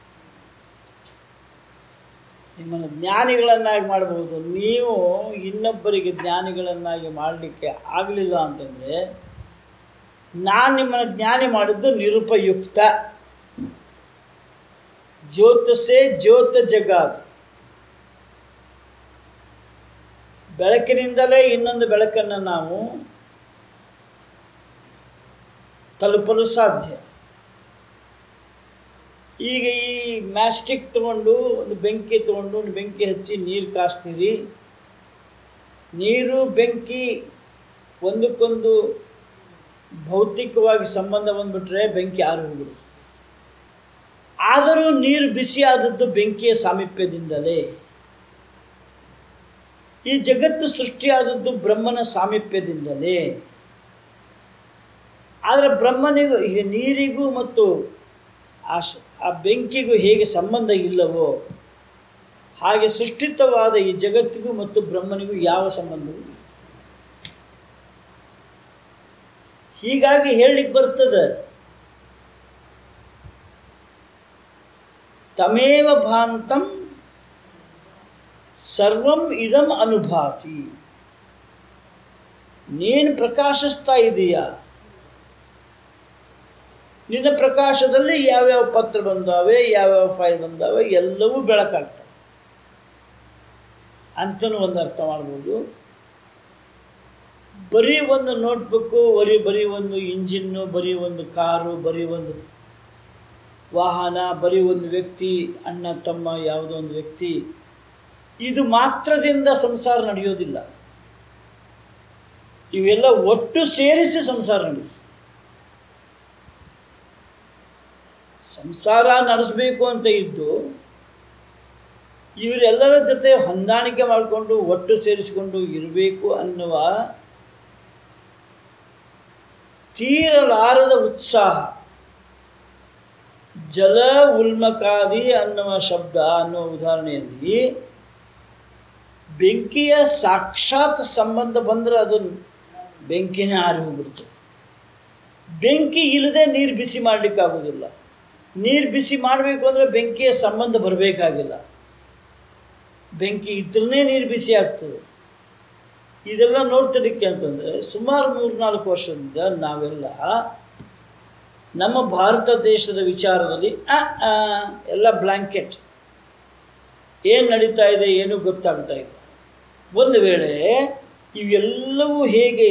ನಿಮ್ಮನ್ನು ಜ್ಞಾನಿಗಳನ್ನಾಗಿ ಮಾಡಬಹುದು ನೀವು ಇನ್ನೊಬ್ಬರಿಗೆ ಜ್ಞಾನಿಗಳನ್ನಾಗಿ ಮಾಡಲಿಕ್ಕೆ ಆಗಲಿಲ್ಲ ಅಂತಂದರೆ ನಾನು ನಿಮ್ಮನ್ನು ಜ್ಞಾನಿ ಮಾಡಿದ್ದು ನಿರುಪಯುಕ್ತ ಜ್ಯೋತಸೆ ಜ್ಯೋತ ಜಗಾತ್ ಬೆಳಕಿನಿಂದಲೇ ಇನ್ನೊಂದು ಬೆಳಕನ್ನು ನಾವು ತಲುಪಲು ಸಾಧ್ಯ ಈಗ ಈ ಮ್ಯಾಸ್ಟಿಕ್ ತಗೊಂಡು ಒಂದು ಬೆಂಕಿ ತಗೊಂಡು ಒಂದು ಬೆಂಕಿ ಹಚ್ಚಿ ನೀರು ಕಾಸ್ತೀರಿ ನೀರು ಬೆಂಕಿ ಒಂದಕ್ಕೊಂದು ಭೌತಿಕವಾಗಿ ಸಂಬಂಧ ಬಂದ್ಬಿಟ್ರೆ ಬೆಂಕಿ ಆರು ಹೋಗ್ಬಿಡುತ್ತೆ ಆದರೂ ನೀರು ಬಿಸಿಯಾದದ್ದು ಬೆಂಕಿಯ ಸಾಮೀಪ್ಯದಿಂದಲೇ ಈ ಜಗತ್ತು ಸೃಷ್ಟಿಯಾದದ್ದು ಬ್ರಹ್ಮನ ಸಾಮೀಪ್ಯದಿಂದಲೇ ಆದರೆ ಬ್ರಹ್ಮನಿಗೂ ಈಗ ನೀರಿಗೂ ಮತ್ತು ಆ ಶ- ಆ ಬೆಂಕಿಗೂ ಹೇಗೆ ಸಂಬಂಧ ಇಲ್ಲವೋ ಹಾಗೆ ಸೃಷ್ಟಿತವಾದ ಈ ಜಗತ್ತಿಗೂ ಮತ್ತು ಬ್ರಹ್ಮನಿಗೂ ಯಾವ ಸಂಬಂಧವೂ ಇಲ್ಲ ಹೀಗಾಗಿ ಹೇಳಲಿಕ್ಕೆ ಬರ್ತದೆ ತಮೇವ ಭಾಂತಂ ಸರ್ವಂ ಇದಂ ಅನುಭಾತಿ ನೀನು ಪ್ರಕಾಶಿಸ್ತಾ ಇದೀಯಾ ನಿನ್ನ ಪ್ರಕಾಶದಲ್ಲಿ ಯಾವ್ಯಾವ ಪತ್ರ ಬಂದಾವೆ ಯಾವ್ಯಾವ ಫೈಲ್ ಬಂದಾವೆ ಎಲ್ಲವೂ ಬೆಳಕಾಗ್ತವೆ ಅಂತಲೂ ಒಂದು ಅರ್ಥ ಮಾಡ್ಬೋದು ಬರೀ ಒಂದು ನೋಟ್ಬುಕ್ಕು ಬರೀ ಬರೀ ಒಂದು ಇಂಜಿನ್ನು ಬರೀ ಒಂದು ಕಾರು ಬರೀ ಒಂದು ವಾಹನ ಬರೀ ಒಂದು ವ್ಯಕ್ತಿ ಅಣ್ಣ ತಮ್ಮ ಯಾವುದೋ ಒಂದು ವ್ಯಕ್ತಿ ಇದು ಮಾತ್ರದಿಂದ ಸಂಸಾರ ನಡೆಯೋದಿಲ್ಲ ಇವೆಲ್ಲ ಒಟ್ಟು ಸೇರಿಸಿ ಸಂಸಾರ ನಡೆಯುತ್ತೆ ಸಂಸಾರ ನಡೆಸಬೇಕು ಅಂತ ಇದ್ದು ಇವರೆಲ್ಲರ ಜೊತೆ ಹೊಂದಾಣಿಕೆ ಮಾಡಿಕೊಂಡು ಒಟ್ಟು ಸೇರಿಸಿಕೊಂಡು ಇರಬೇಕು ಅನ್ನುವ ತೀರಲಾರದ ಉತ್ಸಾಹ ಜಲ ಉಲ್ಮಕಾದಿ ಅನ್ನುವ ಶಬ್ದ ಅನ್ನುವ ಉದಾಹರಣೆಯಲ್ಲಿ ಬೆಂಕಿಯ ಸಾಕ್ಷಾತ್ ಸಂಬಂಧ ಬಂದರೆ ಅದು ಬೆಂಕಿನೇ ಆರಿ ಹೋಗ್ಬಿಡ್ತು ಬೆಂಕಿ ಇಲ್ಲದೆ ನೀರು ಬಿಸಿ ಮಾಡಲಿಕ್ಕಾಗೋದಿಲ್ಲ ನೀರು ಬಿಸಿ ಮಾಡಬೇಕು ಅಂದರೆ ಬೆಂಕಿಯ ಸಂಬಂಧ ಬರಬೇಕಾಗಿಲ್ಲ ಬೆಂಕಿ ಇದ್ರೇ ನೀರು ಬಿಸಿ ಆಗ್ತದೆ ಇದೆಲ್ಲ ನೋಡ್ತಿದ್ದಕ್ಕೆ ಅಂತಂದರೆ ಸುಮಾರು ಮೂರು ನಾಲ್ಕು ವರ್ಷದಿಂದ ನಾವೆಲ್ಲ ನಮ್ಮ ಭಾರತ ದೇಶದ ವಿಚಾರದಲ್ಲಿ ಆ, ಆ, ಎಲ್ಲ ಬ್ಲ್ಯಾಂಕೆಟ್ ಏನು ನಡೀತಾ ಇದೆ ಏನೂ ಗೊತ್ತಾಗ್ತಾ ಇಲ್ಲ ಒಂದು ವೇಳೆ ಇವೆಲ್ಲವೂ ಹೇಗೆ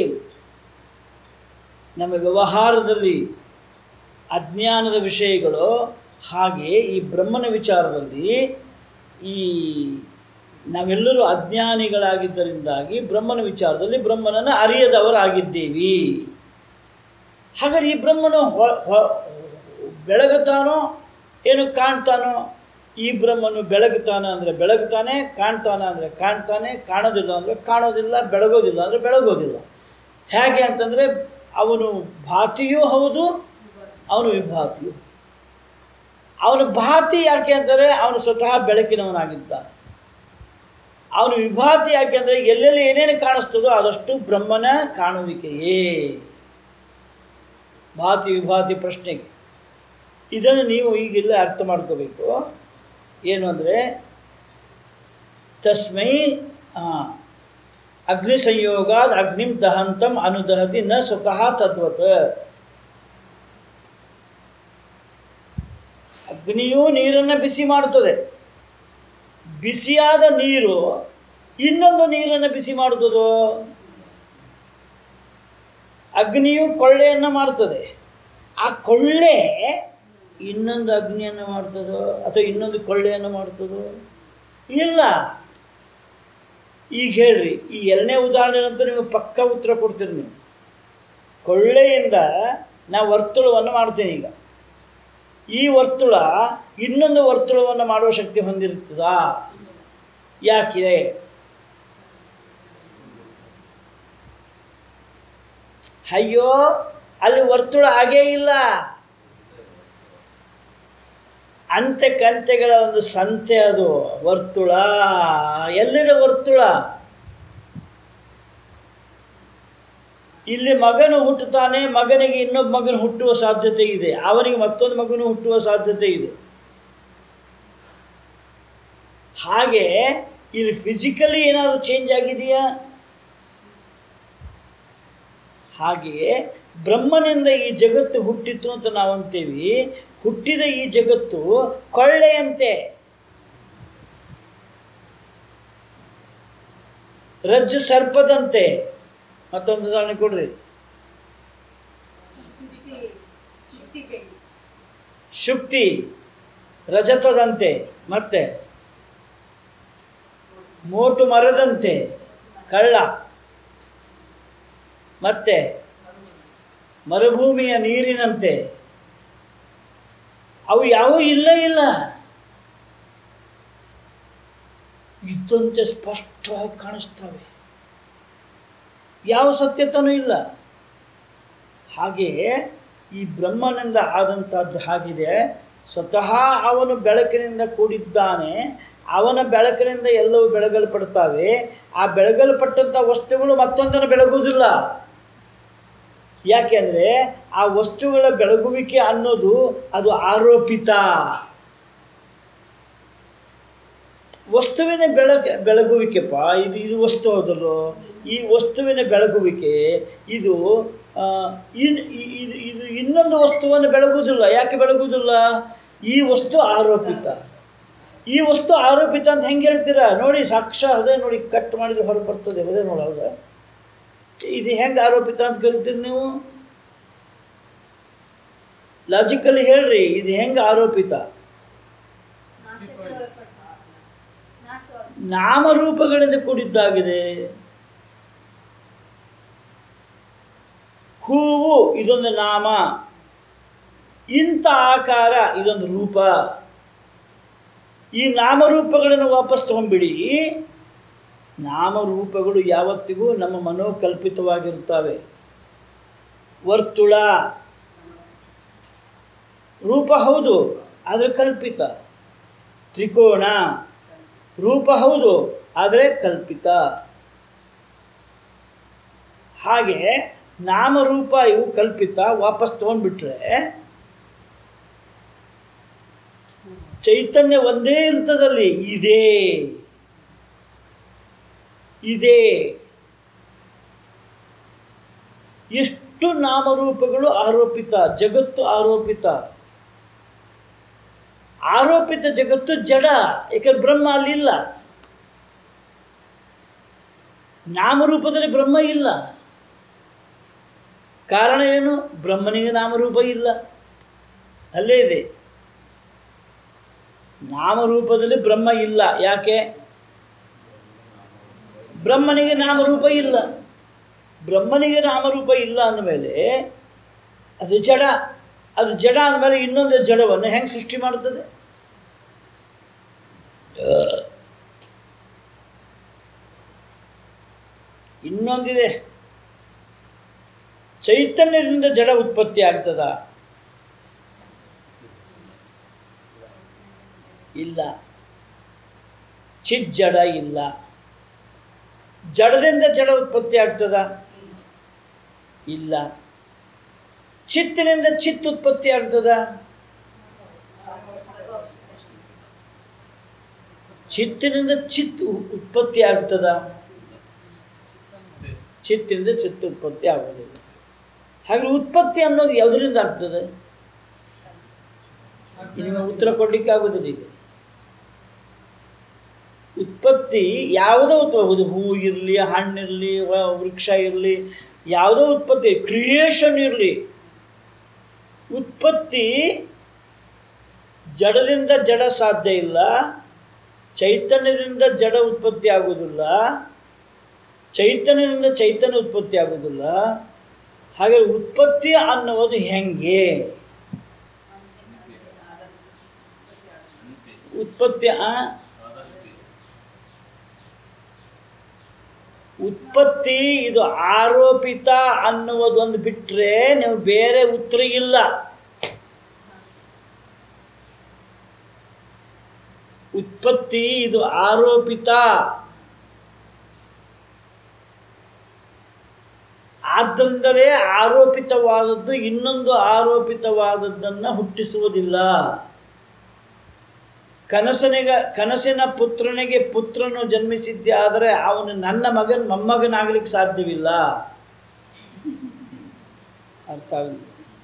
ನಮ್ಮ ವ್ಯವಹಾರದಲ್ಲಿ ಅಜ್ಞಾನದ ವಿಷಯಗಳು ಹಾಗೆ ಈ ಬ್ರಹ್ಮನ ವಿಚಾರದಲ್ಲಿ ಈ ನಾವೆಲ್ಲರೂ ಅಜ್ಞಾನಿಗಳಾಗಿದ್ದರಿಂದಾಗಿ ಬ್ರಹ್ಮನ ವಿಚಾರದಲ್ಲಿ ಬ್ರಹ್ಮನನ್ನು ಅರಿಯದವರಾಗಿದ್ದೀವಿ ಹಾಗಾದ್ರೆ ಈ ಬ್ರಹ್ಮನು ಹೊ- ಹೊ- ಬೆಳಗುತ್ತಾನೋ ಏನು ಕಾಣ್ತಾನೋ ಈ ಬ್ರಹ್ಮನು ಬೆಳಗುತ್ತಾನೆ ಅಂದರೆ ಬೆಳಗುತ್ತಾನೆ ಕಾಣ್ತಾನೆ ಅಂದರೆ ಕಾಣ್ತಾನೆ ಕಾಣೋದಿಲ್ಲ ಅಂದರೆ ಕಾಣೋದಿಲ್ಲ ಬೆಳಗೋದಿಲ್ಲ ಅಂದರೆ ಬೆಳಗೋದಿಲ್ಲ ಹೇಗೆ ಅಂತಂದರೆ ಅವನು ಭಾತಿಯೂ ಹೌದು ಅವನು ವಿಭಾತಿಯು ಅವನು ಭಾತಿ ಯಾಕೆ ಅಂದರೆ ಅವನು ಸ್ವತಃ ಬೆಳಕಿನವನಾಗಿದ್ದಾನೆ ಅವನು ವಿಭಾತಿ ಯಾಕೆ ಅಂದರೆ ಎಲ್ಲೆಲ್ಲಿ ಏನೇನು ಕಾಣಿಸ್ತದೋ ಅದಷ್ಟು ಬ್ರಹ್ಮನ ಕಾಣುವಿಕೆಯೇ ಭಾತಿ ವಿಭಾತಿ ಪ್ರಶ್ನೆಗೆ ಇದನ್ನು ನೀವು ಈಗಿಲ್ಲ ಅರ್ಥ ಮಾಡ್ಕೋಬೇಕು ಏನು ಅಂದರೆ ತಸ್ಮೈ ಹಾಂ ಅಗ್ನಿ ಸಂಯೋಗಾದ್ ಅಗ್ನಿಂ ದಹಂತಂ ಅನುದಹತಿ ನ ಸ್ವತಃ ತದ್ವತ್ ಅಗ್ನಿಯೂ ನೀರನ್ನು ಬಿಸಿ ಮಾಡುತ್ತದೆ ಬಿಸಿಯಾದ ನೀರು ಇನ್ನೊಂದು ನೀರನ್ನು ಬಿಸಿ ಮಾಡುತ್ತದೋ ಅಗ್ನಿಯು ಕೊಳ್ಳೆಯನ್ನು ಮಾಡ್ತದೆ ಆ ಕೊಳ್ಳೆ ಇನ್ನೊಂದು ಅಗ್ನಿಯನ್ನು ಮಾಡ್ತದೋ ಅಥವಾ ಇನ್ನೊಂದು ಕೊಳ್ಳೆಯನ್ನು ಮಾಡ್ತದೋ ಇಲ್ಲ ಈಗ ಹೇಳ್ರಿ ಈ ಎರಡನೇ ಉದಾಹರಣೆನಂತೂ ನೀವು ಪಕ್ಕ ಉತ್ತರ ಕೊಡ್ತೀರಿ ನೀವು ಕೊಳ್ಳೆಯಿಂದ ನಾವು ವರ್ತುಳವನ್ನು ಮಾಡ್ತೇನೆ ಈಗ ಈ ವರ್ತುಳ ಇನ್ನೊಂದು ವರ್ತುಳವನ್ನು ಮಾಡುವ ಶಕ್ತಿ ಹೊಂದಿರುತ್ತದಾ ಯಾಕೆ ಅಯ್ಯೋ ಅಲ್ಲಿ ವರ್ತುಳ ಆಗೇ ಇಲ್ಲ ಅಂತೆ ಕಂತೆಗಳ ಒಂದು ಸಂತೆ ಅದು ವರ್ತುಳ ಎಲ್ಲಿದೆ ವರ್ತುಳ ಇಲ್ಲಿ ಮಗನು ಹುಟ್ಟುತ್ತಾನೆ ಮಗನಿಗೆ ಇನ್ನೊಬ್ಬ ಮಗನು ಹುಟ್ಟುವ ಸಾಧ್ಯತೆ ಇದೆ ಅವನಿಗೆ ಮತ್ತೊಂದು ಮಗನು ಹುಟ್ಟುವ ಸಾಧ್ಯತೆ ಇದೆ ಹಾಗೆ ಇಲ್ಲಿ ಫಿಸಿಕಲಿ ಏನಾದರೂ ಚೇಂಜ್ ಆಗಿದೆಯಾ ಹಾಗೆಯೇ ಬ್ರಹ್ಮನಿಂದ ಈ ಜಗತ್ತು ಹುಟ್ಟಿತು ಅಂತ ನಾವು ಅಂತೀವಿ ಹುಟ್ಟಿದ ಈ ಜಗತ್ತು ಕೊಳ್ಳೆಯಂತೆ ರಜ್ಜು ಸರ್ಪದಂತೆ ಮತ್ತೊಂದು ಉದಾಹರಣೆ ಕೊಡ್ರಿ ಶುದ್ಧಿ ಶುದ್ಧಿ ಬೆಳ್ಳಿ ಶುಕ್ತಿ ರಜತದಂತೆ ಮತ್ತೆ ಮೋಟು ಮರದಂತೆ ಕಳ್ಳ ಮತ್ತೆ ಮರುಭೂಮಿಯ ನೀರಿನಂತೆ ಅವು ಯಾವ ಇಲ್ಲ ಇಲ್ಲ ಇದ್ದಂತೆ ಸ್ಪಷ್ಟವಾಗಿ ಕಾಣಿಸ್ತವೆ ಯಾವ ಸತ್ಯತನೂ ಇಲ್ಲ ಹಾಗೆಯೇ ಈ ಬ್ರಹ್ಮನಿಂದ ಆದಂಥದ್ದು ಹಾಗಿದೆ ಸ್ವತಃ ಅವನು ಬೆಳಕಿನಿಂದ ಕೂಡಿದ್ದಾನೆ ಅವನ ಬೆಳಕಿನಿಂದ ಎಲ್ಲವೂ ಬೆಳಗಲ್ಪಡ್ತಾವೆ ಆ ಬೆಳಗಲ್ಪಟ್ಟಂಥ ವಸ್ತುಗಳು ಮತ್ತೊಂದನ್ನು ಬೆಳಗುವುದಿಲ್ಲ ಯಾಕೆಂದರೆ ಆ ವಸ್ತುಗಳ ಬೆಳಗುವಿಕೆ ಅನ್ನೋದು ಅದು ಆರೋಪಿತ ವಸ್ತುವಿನ ಬೆಳಕ ಬೆಳಗುವಿಕೆಪ್ಪ ಇದು ಇದು ವಸ್ತು ಹೌದಲ್ಲೋ ಈ ವಸ್ತುವಿನ ಬೆಳಗುವಿಕೆ ಇದು ಆ, ಇನ್- ಇ- ಇದು ಇದು ಇನ್ನೊಂದು ವಸ್ತುವನ್ನು ಬೆಳಗುವುದಿಲ್ಲ ಯಾಕೆ ಬೆಳಗುವುದಿಲ್ಲ ಈ ವಸ್ತು ಆರೋಪಿತ ಈ ವಸ್ತು ಆರೋಪಿತ ಅಂತ ಹೆಂಗೆ ಹೇಳ್ತೀರಾ ನೋಡಿ ಸಾಕ್ಷಾ ಅದೇ ನೋಡಿ ಕಟ್ ಮಾಡಿದ್ರೆ ಹೊರಗೆ ಬರ್ತದೆ ಅದೇ ನೋಡಿ ಹೌದಾ ಇದು ಹೆಂಗೆ ಆರೋಪಿತ ಅಂತ ಕರಿತೀರಿ ನೀವು ಲಾಜಿಕಲಿ ಹೇಳ್ರಿ ಇದು ಹೆಂಗೆ ಆರೋಪಿತ ನಾಶಕ್ಕೆ ಒಳಪಟ್ಟ ನಾಶವಾದ ನಾಮರೂಪಗಳಿಂದ ಕೂಡಿದ್ದಾಗಿದೆ ಹೂವು ಇದೊಂದು ನಾಮ ಇಂಥ ಆಕಾರ ಇದೊಂದು ರೂಪ ಈ ನಾಮರೂಪಗಳನ್ನು ವಾಪಸ್ ತಗೊಂಡ್ಬಿಡಿ ನಾಮರೂಪಗಳು ಯಾವತ್ತಿಗೂ ನಮ್ಮ ಮನೋಕಲ್ಪಿತವಾಗಿರುತ್ತವೆ ವರ್ತುಳ ರೂಪ ಹೌದು ಆದರೆ ಕಲ್ಪಿತ ತ್ರಿಕೋಣ ರೂಪ ಹೌದು ಆದರೆ ಕಲ್ಪಿತ ಹಾಗೆ ನಾಮರೂಪ ಇವು ಕಲ್ಪಿತ ವಾಪಸ್ ತೊಗೊಂಡ್ಬಿಟ್ರೆ ಚೈತನ್ಯ ಒಂದೇ ಇರ್ತದಲ್ಲಿ ಇದೆ ಇದೆ ಎಷ್ಟು ನಾಮರೂಪಗಳು ಆರೋಪಿತ ಜಗತ್ತು ಆರೋಪಿತ ಆರೋಪಿತ ಜಗತ್ತು ಜಡ ಏಕೆಂದ್ರೆ ಬ್ರಹ್ಮ ಅಲ್ಲಿಲ್ಲ ನಾಮರೂಪದಲ್ಲಿ ಬ್ರಹ್ಮ ಇಲ್ಲ ಕಾರಣ ಏನು ಬ್ರಹ್ಮನಿಗೆ ನಾಮರೂಪ ಇಲ್ಲ ಅಲ್ಲೇ ಇದೆ ನಾಮರೂಪದಲ್ಲಿ ಬ್ರಹ್ಮ ಇಲ್ಲ ಯಾಕೆ ಬ್ರಹ್ಮನಿಗೆ ನಾಮರೂಪ ಇಲ್ಲ ಬ್ರಹ್ಮನಿಗೆ ನಾಮರೂಪ ಇಲ್ಲ ಅಂದಮೇಲೆ ಅದು ಜಡ ಅದು ಜಡ ಅಂದಮೇಲೆ ಇನ್ನೊಂದು ಜಡವನ್ನು ಹೆಂಗೆ ಸೃಷ್ಟಿ ಮಾಡುತ್ತದೆ ಇನ್ನೊಂದಿದೆ ಚೈತನ್ಯದಿಂದ ಜಡ ಉತ್ಪತ್ತಿ ಆಗ್ತದ ಇಲ್ಲ ಚಿತ್ ಜಡ ಇಲ್ಲ ಜಡದಿಂದ ಜಡ ಉತ್ಪತ್ತಿ ಆಗ್ತದ ಇಲ್ಲ ಚಿತ್ತಿನಿಂದ ಚಿತ್ ಉತ್ಪತ್ತಿ ಆಗ್ತದ ಚಿತ್ತಿನಿಂದ ಚಿತ್ ಉ- ಉತ್ಪತ್ತಿ ಆಗ್ತದ ಚಿತ್ತಿನಿಂದ ಚಿತ್ ಉತ್ಪತ್ತಿ ಆಗೋದಿಲ್ಲ ಹಾಗೆ ಉತ್ಪತ್ತಿ ಅನ್ನೋದು ಯಾವುದರಿಂದ ಆಗ್ತದೆ ನಿಮಗೆ ಉತ್ತರ ಕೊಡಲಿಕ್ಕೆ ಆಗೋದಿಲ್ಲ ಈಗ ಉತ್ಪತ್ತಿ ಯಾವುದೋ ಉತ್ಪತ್ತಿ ಹೂ ಇರಲಿ ಹಣ್ಣಿರಲಿ ವೃಕ್ಷ ಇರಲಿ ಯಾವುದೋ ಉತ್ಪತ್ತಿ ಕ್ರಿಯೇಷನ್ ಇರಲಿ ಉತ್ಪತ್ತಿ ಜಡದಿಂದ ಜಡ ಸಾಧ್ಯ ಇಲ್ಲ ಚೈತನ್ಯದಿಂದ ಜಡ ಉತ್ಪತ್ತಿ ಆಗೋದಿಲ್ಲ ಚೈತನ್ಯದಿಂದ ಚೈತನ್ಯ ಉತ್ಪತ್ತಿ ಆಗೋದಿಲ್ಲ ಹಾಗೆ ಉತ್ಪತ್ತಿ ಅನ್ನೋದು ಹೆಂಗೆ ಉತ್ಪತ್ತಿ ಆ ಉತ್ಪತ್ತಿ ಇದು ಆರೋಪಿತ ಅನ್ನುವುದೊಂದು ಬಿಟ್ಟರೆ ನೀವು ಬೇರೆ ಉತ್ತರ ಇಲ್ಲ ಉತ್ಪತ್ತಿ ಇದು ಆರೋಪಿತ ಆದ್ದರಿಂದಲೇ ಆರೋಪಿತವಾದದ್ದು ಇನ್ನೊಂದು ಆರೋಪಿತವಾದದ್ದನ್ನು ಹುಟ್ಟಿಸುವುದಿಲ್ಲ ಕನಸನಿಗ ಕನಸಿನ ಪುತ್ರನಿಗೆ ಪುತ್ರನು ಜನ್ಮಿಸಿದ್ದೆ ಆದರೆ ಅವನು ನನ್ನ ಮಗನ ಮೊಮ್ಮಗನಾಗಲಿಕ್ಕೆ ಸಾಧ್ಯವಿಲ್ಲ ಅರ್ಥ ಆಗಲಿಲ್ಲ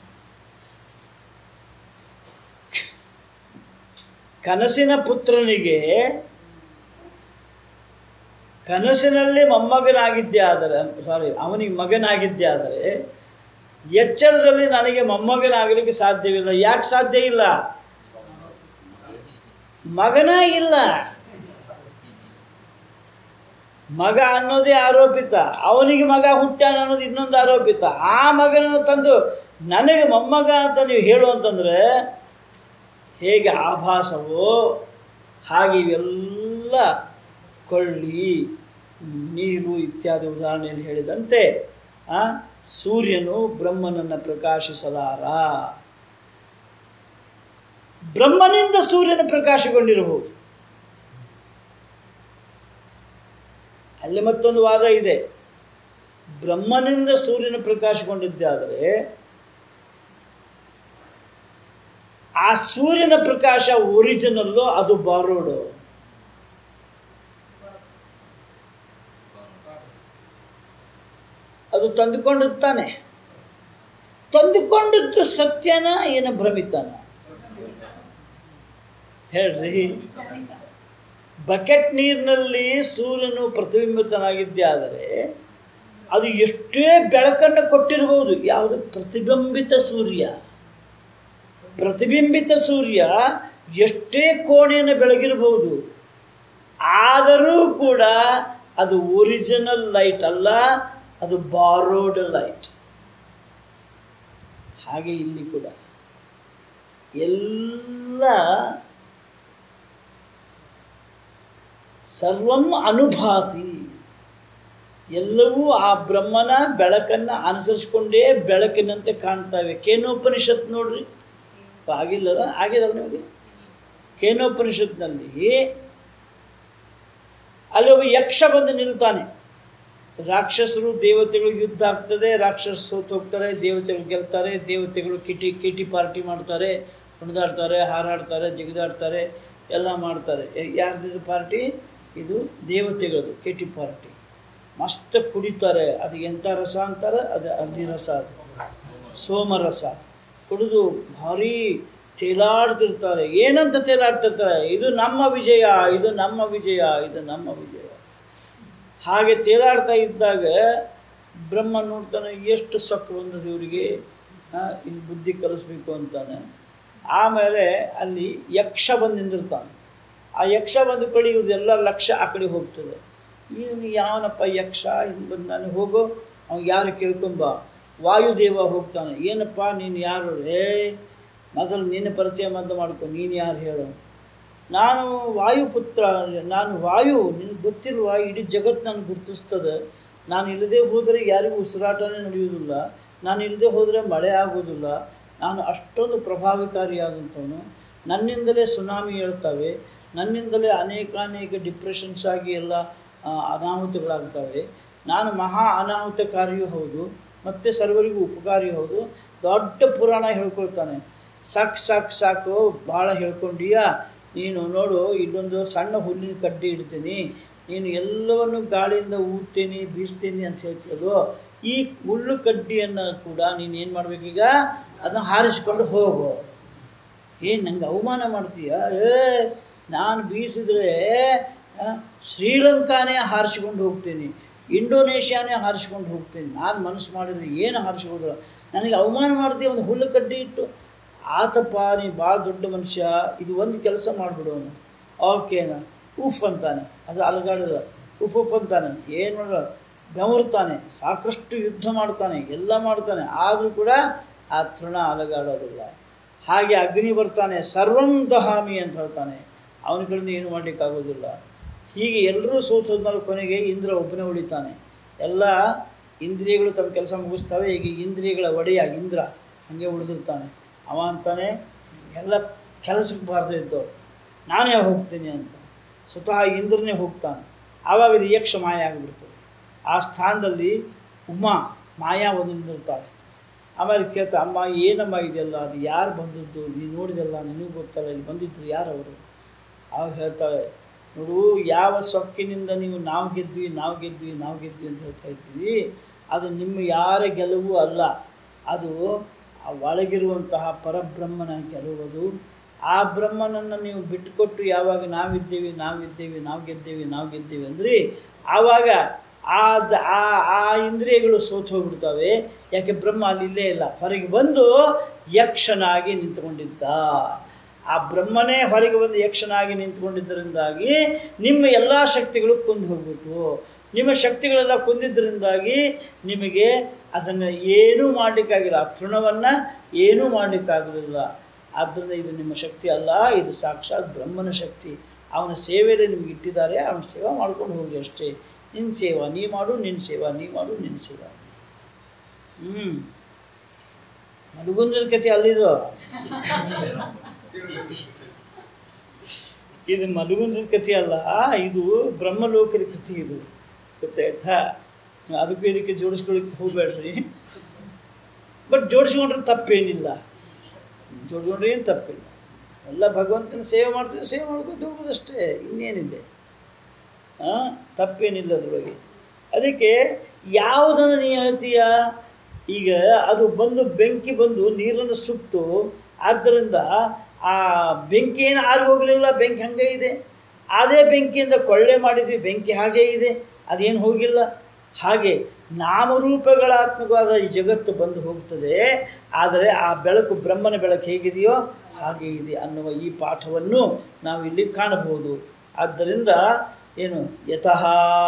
ಕನಸಿನ ಪುತ್ರನಿಗೆ ಕನಸಿನಲ್ಲಿ ಮೊಮ್ಮಗನಾಗಿದ್ದೆ ಆದರೆ ಸಾರಿ ಅವನಿಗೆ ಮಗನಾಗಿದ್ದೆ ಆದರೆ ಎಚ್ಚರದಲ್ಲಿ ನನಗೆ ಮೊಮ್ಮಗನಾಗಲಿಕ್ಕೆ ಸಾಧ್ಯವಿಲ್ಲ ಯಾಕೆ ಸಾಧ್ಯ ಇಲ್ಲ ಮಗನ ಇಲ್ಲ ಮಗ ಅನ್ನೋದೇ ಆರೋಪಿತ ಅವನಿಗೆ ಮಗ ಹುಟ್ಟಾನ ಅನ್ನೋದು ಇನ್ನೊಂದು ಆರೋಪಿತ ಆ ಮಗನನ್ನು ತಂದು ನನಗೆ ಮೊಮ್ಮಗ ಅಂತ ನೀವು ಹೇಳು ಅಂತಂದರೆ ಹೇಗೆ ಆಭಾಸವೋ ಹಾಗೆ ಇವೆಲ್ಲ ಕೊಳ್ಳಿ ನೀರು ಇತ್ಯಾದಿ ಉದಾಹರಣೆಯಲ್ಲಿ ಹೇಳಿದಂತೆ ಆ, ಸೂರ್ಯನು ಬ್ರಹ್ಮನನ್ನು ಪ್ರಕಾಶಿಸಲಾರ ಬ್ರಹ್ಮನಿಂದ ಸೂರ್ಯನ ಪ್ರಕಾಶಗೊಂಡಿರಬಹುದು ಅಲ್ಲಿ ಮತ್ತೊಂದು ವಾದ ಇದೆ ಬ್ರಹ್ಮನಿಂದ ಸೂರ್ಯನ ಪ್ರಕಾಶಗೊಂಡಿದ್ದೆ ಆದರೆ ಆ ಸೂರ್ಯನ ಪ್ರಕಾಶ ಒರಿಜಿನಲ್ಲು ಅದು ಬಾರೋಡು ಅದು ತಂದುಕೊಂಡಿರ್ತಾನೆ ತಂದುಕೊಂಡಿದ್ದು ಸತ್ಯನ ಏನು ಭ್ರಮಿತಾನ ಹೇಳ್ರಿ ಬಕೆಟ್ ನೀರಿನಲ್ಲಿ ಸೂರ್ಯನು ಪ್ರತಿಬಿಂಬಿತನಾಗಿದ್ದೇ ಆದರೆ ಅದು ಎಷ್ಟೇ ಬೆಳಕನ್ನು ಕೊಟ್ಟಿರಬಹುದು ಯಾವುದು ಪ್ರತಿಬಿಂಬಿತ ಸೂರ್ಯ ಪ್ರತಿಬಿಂಬಿತ ಸೂರ್ಯ ಎಷ್ಟೇ ಕೋಣೆಯನ್ನು ಬೆಳಗಿರಬಹುದು ಆದರೂ ಕೂಡ ಅದು ಒರಿಜಿನಲ್ ಲೈಟ್ ಅಲ್ಲ ಅದು ಬಾರೋಡ್ ಲೈಟ್ ಹಾಗೆ ಇಲ್ಲಿ ಕೂಡ ಎಲ್ಲ ಸರ್ವಂ ಅನುಭಾತಿ ಎಲ್ಲವೂ ಆ ಬ್ರಹ್ಮನ ಬೆಳಕನ್ನು ಅನುಸರಿಸ್ಕೊಂಡೇ ಬೆಳಕಿನಂತೆ ಕಾಣ್ತವೆ ಕೇನೋಪನಿಷತ್ ನೋಡ್ರಿ ಆಗಿಲ್ಲಲ್ಲ ಆಗಿದಲ್ಲ ನಿಮಗೆ ಕೇನೋಪನಿಷತ್ನಲ್ಲಿ ಅಲ್ಲಿ ಒಬ್ಬ ಯಕ್ಷ ಬಂದು ನಿಲ್ತಾನೆ ರಾಕ್ಷಸರು ದೇವತೆಗಳು ಯುದ್ಧ ಆಗ್ತದೆ ರಾಕ್ಷಸ ಸೋತು ಹೋಗ್ತಾರೆ ದೇವತೆಗಳು ಗೆಲ್ತಾರೆ ದೇವತೆಗಳು ಕಿಟಿ ಕಿಟಿ ಪಾರ್ಟಿ ಮಾಡ್ತಾರೆ ಕುಣಿದಾಡ್ತಾರೆ ಹಾರಾಡ್ತಾರೆ ಜಿಗಿದಾಡ್ತಾರೆ ಎಲ್ಲ ಮಾಡ್ತಾರೆ ಯಾರ್ದಿದು ಪಾರ್ಟಿ ಇದು ದೇವತೆಗಳದು ಕಿಟಿ ಪಾರ್ಟಿ ಮಸ್ತ್ ಕುಡಿತಾರೆ ಅದು ಎಂಥ ರಸ ಅಂತಾರೆ ಅದು ಅಗ್ನಿ ರಸ ಅದು ಸೋಮರಸ ಕುಡಿದು ಭಾರಿ ತೇಲಾಡ್ತಿರ್ತಾರೆ ಏನಂತ ತೇಲಾಡ್ತಿರ್ತಾರೆ ಇದು ನಮ್ಮ ವಿಜಯ ಇದು ನಮ್ಮ ವಿಜಯ ಇದು ನಮ್ಮ ವಿಜಯ ಹಾಗೆ ತೇಲಾಡ್ತಾ ಇದ್ದಾಗ ಬ್ರಹ್ಮ ನೋಡ್ತಾನೆ ಎಷ್ಟು ಸೊಕ್ಕು ಬಂದದ್ದು ಇವರಿಗೆ ಇದು ಬುದ್ಧಿ ಕಲಿಸ್ಬೇಕು ಅಂತಾನೆ ಆಮೇಲೆ ಅಲ್ಲಿ ಯಕ್ಷ ಬಂದು ನಿಂದಿರ್ತಾನೆ ಆ ಯಕ್ಷ ಬಂದ ಕಡೆ ಇವ್ರದ್ದೆಲ್ಲ ಲಕ್ಷ್ಯ ಆ ಕಡೆ ಹೋಗ್ತದೆ ಇವನು ಯಾವನಪ್ಪ ಯಕ್ಷ ಹಿಂಗೆ ಬಂದು ನಾನು ಹೋಗೋ ಅವ್ನು ಯಾರು ಕೇಳ್ಕೊಂಬ ವಾಯುದೇವ ಹೋಗ್ತಾನೆ ಏನಪ್ಪ ನೀನು ಯಾರು ಏ ಮೊದಲು ನಿನ್ನ ಪರಿಚಯ ಮದ್ದು ಮಾಡ್ಕೊ ನೀನು ಯಾರು ಹೇಳು ನಾನು ವಾಯುಪುತ್ರ ನಾನು ವಾಯು ನಿನಗೆ ಗೊತ್ತಿಲ್ವಾ ಇಡೀ ಜಗತ್ತು ನನಗೆ ಗುರುತಿಸ್ತದೆ ನಾನು ಇಲ್ಲದೆ ಹೋದರೆ ಯಾರಿಗೂ ಉಸಿರಾಟನೇ ನಡೆಯುವುದಿಲ್ಲ ನಾನು ಇಲ್ಲದೆ ಹೋದರೆ ಮಳೆ ಆಗೋದಿಲ್ಲ ನಾನು ಅಷ್ಟೊಂದು ಪ್ರಭಾವಕಾರಿಯಾದಂಥವನು ನನ್ನಿಂದಲೇ ಸುನಾಮಿ ಹೇಳ್ತವೆ ನನ್ನಿಂದಲೇ ಅನೇಕಾನೇಕ ಡಿಪ್ರೆಷನ್ಸ್ ಆಗಿ ಎಲ್ಲ ಆ, ಅನಾಹುತಗಳಾಗ್ತವೆ ನಾನು ಮಹಾ ಅನಾಹುತಕಾರಿಯೂ ಹೌದು ಮತ್ತು ಸರ್ವರಿಗೂ ಉಪಕಾರಿ ಹೌದು ದೊಡ್ಡ ಪುರಾಣ ಹೇಳ್ಕೊಳ್ತಾನೆ ಸಾಕು ಸಾಕು ಸಾಕು ಭಾಳ ಹೇಳ್ಕೊಂಡೀಯಾ ನೀನು ನೋಡು ಇಲ್ಲೊಂದು ಸಣ್ಣ ಹುಲ್ಲಿನ ಕಡ್ಡಿ ಇಡ್ತೀನಿ ನೀನು ಎಲ್ಲವನ್ನು ಗಾಳಿಯಿಂದ ಊದ್ತೀನಿ ಬೀಸ್ತೀನಿ ಅಂತ ಹೇಳ್ತೀಯಲ್ವೋ ಈ ಹುಲ್ಲು ಕಡ್ಡಿಯನ್ನು ಕೂಡ ನೀನು ಏನು ಮಾಡಬೇಕೀಗ ಅದನ್ನು ಹಾರಿಸ್ಕೊಂಡು ಹೋಗು ಏ ನಂಗೆ ಅವಮಾನ ಮಾಡ್ತೀಯ ಏ ನಾನು ಬೀಸಿದ್ರೆ ಆ, ಶ್ರೀಲಂಕಾನೇ ಹಾರಿಸ್ಕೊಂಡು ಹೋಗ್ತೀನಿ ಇಂಡೋನೇಷ್ಯಾನೇ ಹಾರಿಸ್ಕೊಂಡು ಹೋಗ್ತೀನಿ ನಾನು ಮನಸ್ಸು ಮಾಡಿದರೆ ಏನು ಹಾರಿಸ್ಬೋದು ನನಗೆ ಅವಮಾನ ಮಾಡ್ತೀಯ ಒಂದು ಹುಲ್ಲು ಕಡ್ಡಿ ಇಟ್ಟು ಆತಪ್ಪ ನೀನು ಭಾಳ ದೊಡ್ಡ ಮನುಷ್ಯ ಇದು ಒಂದು ಕೆಲಸ ಮಾಡಿಬಿಡೋನು ಓಕೆನಾ ಉಫ್ ಅಂತಾನೆ ಅದು ಅಲಗಾಡಿದ ಉಫ್ ಉಫ್ ಅಂತಾನೆ ಏನು ಮಾಡಿದ ಬೆವರ್ತಾನೆ ಸಾಕಷ್ಟು ಯುದ್ಧ ಮಾಡ್ತಾನೆ ಎಲ್ಲ ಮಾಡ್ತಾನೆ ಆದರೂ ಕೂಡ ಆ ತೃಣ ಅಲಗಾಡೋದಿಲ್ಲ ಹಾಗೆ ಅಗ್ನಿ ಬರ್ತಾನೆ ಸರ್ವಂ ದಹಾಮಿ ಅಂತ ಹೇಳ್ತಾನೆ ಅವನ ಕಡೆಯಿಂದ ಏನು ಮಾಡಲಿಕ್ಕಾಗೋದಿಲ್ಲ ಹೀಗೆ ಎಲ್ಲರೂ ಸೋತು ಹೋದ್ಮೇಲೆ ಕೊನೆಗೆ ಇಂದ್ರ ಒಬ್ಬನೇ ಉಳಿತಾನೆ ಎಲ್ಲ ಇಂದ್ರಿಯಗಳು ತಮ್ಮ ಕೆಲಸ ಮುಗಿಸ್ತವೆ ಈಗ ಇಂದ್ರಿಯಗಳ ಒಡೆಯ ಇಂದ್ರ ಹಾಗೆ ಉಳಿದಿರ್ತಾನೆ ಅವ ಅಂತಾನೆ ಎಲ್ಲ ಕೆಲಸಕ್ಕೆ ಬಾರ್ದೇ ಇದ್ದವ್ರು ನಾನೇ ಹೋಗ್ತೀನಿ ಅಂತ ಸ್ವತಃ ಇಂದ್ರನೇ ಹೋಗ್ತಾನೆ ಆವಾಗ ಇದು ಯಕ್ಷ ಮಾಯ ಆಗಿಬಿಡ್ತದೆ ಆ ಸ್ಥಾನದಲ್ಲಿ ಉಮಾ ಮಾಯಾ ಒಂದು ನಿಂದಿರ್ತಾಳೆ ಆಮೇಲೆ ಕೇಳ್ತಾ ಅಮ್ಮ ಏನಮ್ಮ ಇದೆಲ್ಲ ಅದು ಯಾರು ಬಂದದ್ದು ನೀನು ನೋಡಿದೆಲ್ಲ ನಿನಗೂ ಗೊತ್ತಲ್ಲ ಇಲ್ಲಿ ಬಂದಿದ್ರು ಯಾರು ಅವರು ಆವಾಗ ಹೇಳ್ತಾಳೆ ನೋಡು ಯಾವ ಸೊಕ್ಕಿನಿಂದ ನೀವು ನಾವು ಗೆದ್ವಿ ನಾವು ಗೆದ್ವಿ ನಾವು ಗೆದ್ವಿ ಅಂತ ಹೇಳ್ತಾ ಇದ್ದೀವಿ ಅದು ನಿಮ್ಮ ಯಾರ ಗೆಲುವು ಅಲ್ಲ ಅದು ಆ ಒಳಗಿರುವಂತಹ ಪರಬ್ರಹ್ಮನ ಗೆಲ್ಲುವುದು ಆ ಬ್ರಹ್ಮನನ್ನು ನೀವು ಬಿಟ್ಟುಕೊಟ್ಟು ಯಾವಾಗ ನಾವಿದ್ದೇವೆ ನಾವಿದ್ದೇವೆ ನಾವು ಗೆದ್ದೇವೆ ನಾವು ಗೆದ್ದೇವೆ ಅಂದರೆ ಆವಾಗ ಆ ದ- ಆ ಆ ಇಂದ್ರಿಯಗಳು ಸೋತು ಹೋಗ್ಬಿಡ್ತವೆ ಯಾಕೆ ಬ್ರಹ್ಮ ಅಲ್ಲಿ ಇಲ್ಲೇ ಇಲ್ಲ ಹೊರಗೆ ಬಂದು ಯಕ್ಷನಾಗಿ ನಿಂತುಕೊಂಡಿದ್ದ ಆ ಬ್ರಹ್ಮನೇ ಹೊರಗೆ ಬಂದು ಯಕ್ಷನಾಗಿ ನಿಂತ್ಕೊಂಡಿದ್ದರಿಂದಾಗಿ ನಿಮ್ಮ ಎಲ್ಲ ಶಕ್ತಿಗಳು ಕುಂದು ಹೋಗ್ಬಿಟ್ಟು ನಿಮ್ಮ ಶಕ್ತಿಗಳೆಲ್ಲ ಕುಂದಿದ್ದರಿಂದಾಗಿ ನಿಮಗೆ ಅದನ್ನು ಏನೂ ಮಾಡಲಿಕ್ಕಾಗಿಲ್ಲ ಆ ತೃಣವನ್ನು ಏನೂ ಮಾಡಲಿಕ್ಕಾಗಲಿಲ್ಲ ಆದ್ದರಿಂದ ಇದು ನಿಮ್ಮ ಶಕ್ತಿ ಅಲ್ಲ ಇದು ಸಾಕ್ಷಾತ್ ಬ್ರಹ್ಮನ ಶಕ್ತಿ ಅವನ ಸೇವೆಯಲ್ಲಿ ನಿಮ್ಗೆ ಇಟ್ಟಿದ್ದಾರೆ ಅವನ ಸೇವಾ ಮಾಡ್ಕೊಂಡು ಹೋಗಿ ಅಷ್ಟೇ ನಿನ್ನ ಸೇವಾ ನೀ ಮಾಡು ನಿನ್ನ ಸೇವಾ ನೀ ಮಾಡು ನಿನ್ನ ಸೇವಾ ಹ್ಞೂ ಮಲಗುಂದದ ಕತೆ ಅಲ್ಲಿದು ಇದು ಮಲಗುಂದದ ಕತೆ ಅಲ್ಲ ಇದು ಬ್ರಹ್ಮಲೋಕದ ಕಥೆ ಇದು ಗೊತ್ತಾಯ್ತಾ ಅದಕ್ಕೂ ಇದಕ್ಕೆ ಜೋಡಿಸ್ಕೊಳ್ಳಿಕ್ಕೆ ಹೋಗಬೇಡ್ರಿ ಬಟ್ ಜೋಡಿಸ್ಕೊಂಡ್ರೆ ತಪ್ಪೇನಿಲ್ಲ ಜೋಡಿಸ್ಕೊಂಡ್ರೆ ಏನು ತಪ್ಪಿಲ್ಲ ಎಲ್ಲ ಭಗವಂತನ ಸೇವೆ ಮಾಡ್ತಿದ್ರೆ ಸೇವೆ ಮಾಡ್ಕೊತ ಹೋಗೋದಷ್ಟೇ ಇನ್ನೇನಿದೆ ಹಾಂ ತಪ್ಪೇನಿಲ್ಲ ಅದರೊಳಗೆ ಅದಕ್ಕೆ ಯಾವುದನ್ನು ನೀ ಹೇಳ್ತೀಯ ಈಗ ಅದು ಬಂದು ಬೆಂಕಿ ಬಂದು ನೀರನ್ನು ಸುಟ್ಟು ಆದ್ದರಿಂದ ಆ ಬೆಂಕಿ ಏನು ಆರಿ ಹೋಗಲಿಲ್ಲ ಬೆಂಕಿ ಹಾಗೆ ಇದೆ ಅದೇ ಬೆಂಕಿಯಿಂದ ಕೊಳ್ಳೆ ಮಾಡಿದ್ವಿ ಬೆಂಕಿ ಹಾಗೇ ಇದೆ ಅದೇನು ಹೋಗಿಲ್ಲ ಹಾಗೆ ನಾಮರೂಪಗಳಾತ್ಮಕವಾದ ಈ ಜಗತ್ತು ಬಂದು ಹೋಗ್ತದೆ ಆದರೆ ಆ ಬೆಳಕು ಬ್ರಹ್ಮನ ಬೆಳಕು ಹೇಗಿದೆಯೋ ಹಾಗೆ ಇದೆ ಅನ್ನುವ ಈ ಪಾಠವನ್ನು ನಾವು ಇಲ್ಲಿ ಕಾಣಬಹುದು ಆದ್ದರಿಂದ ಏನು ಯತಃ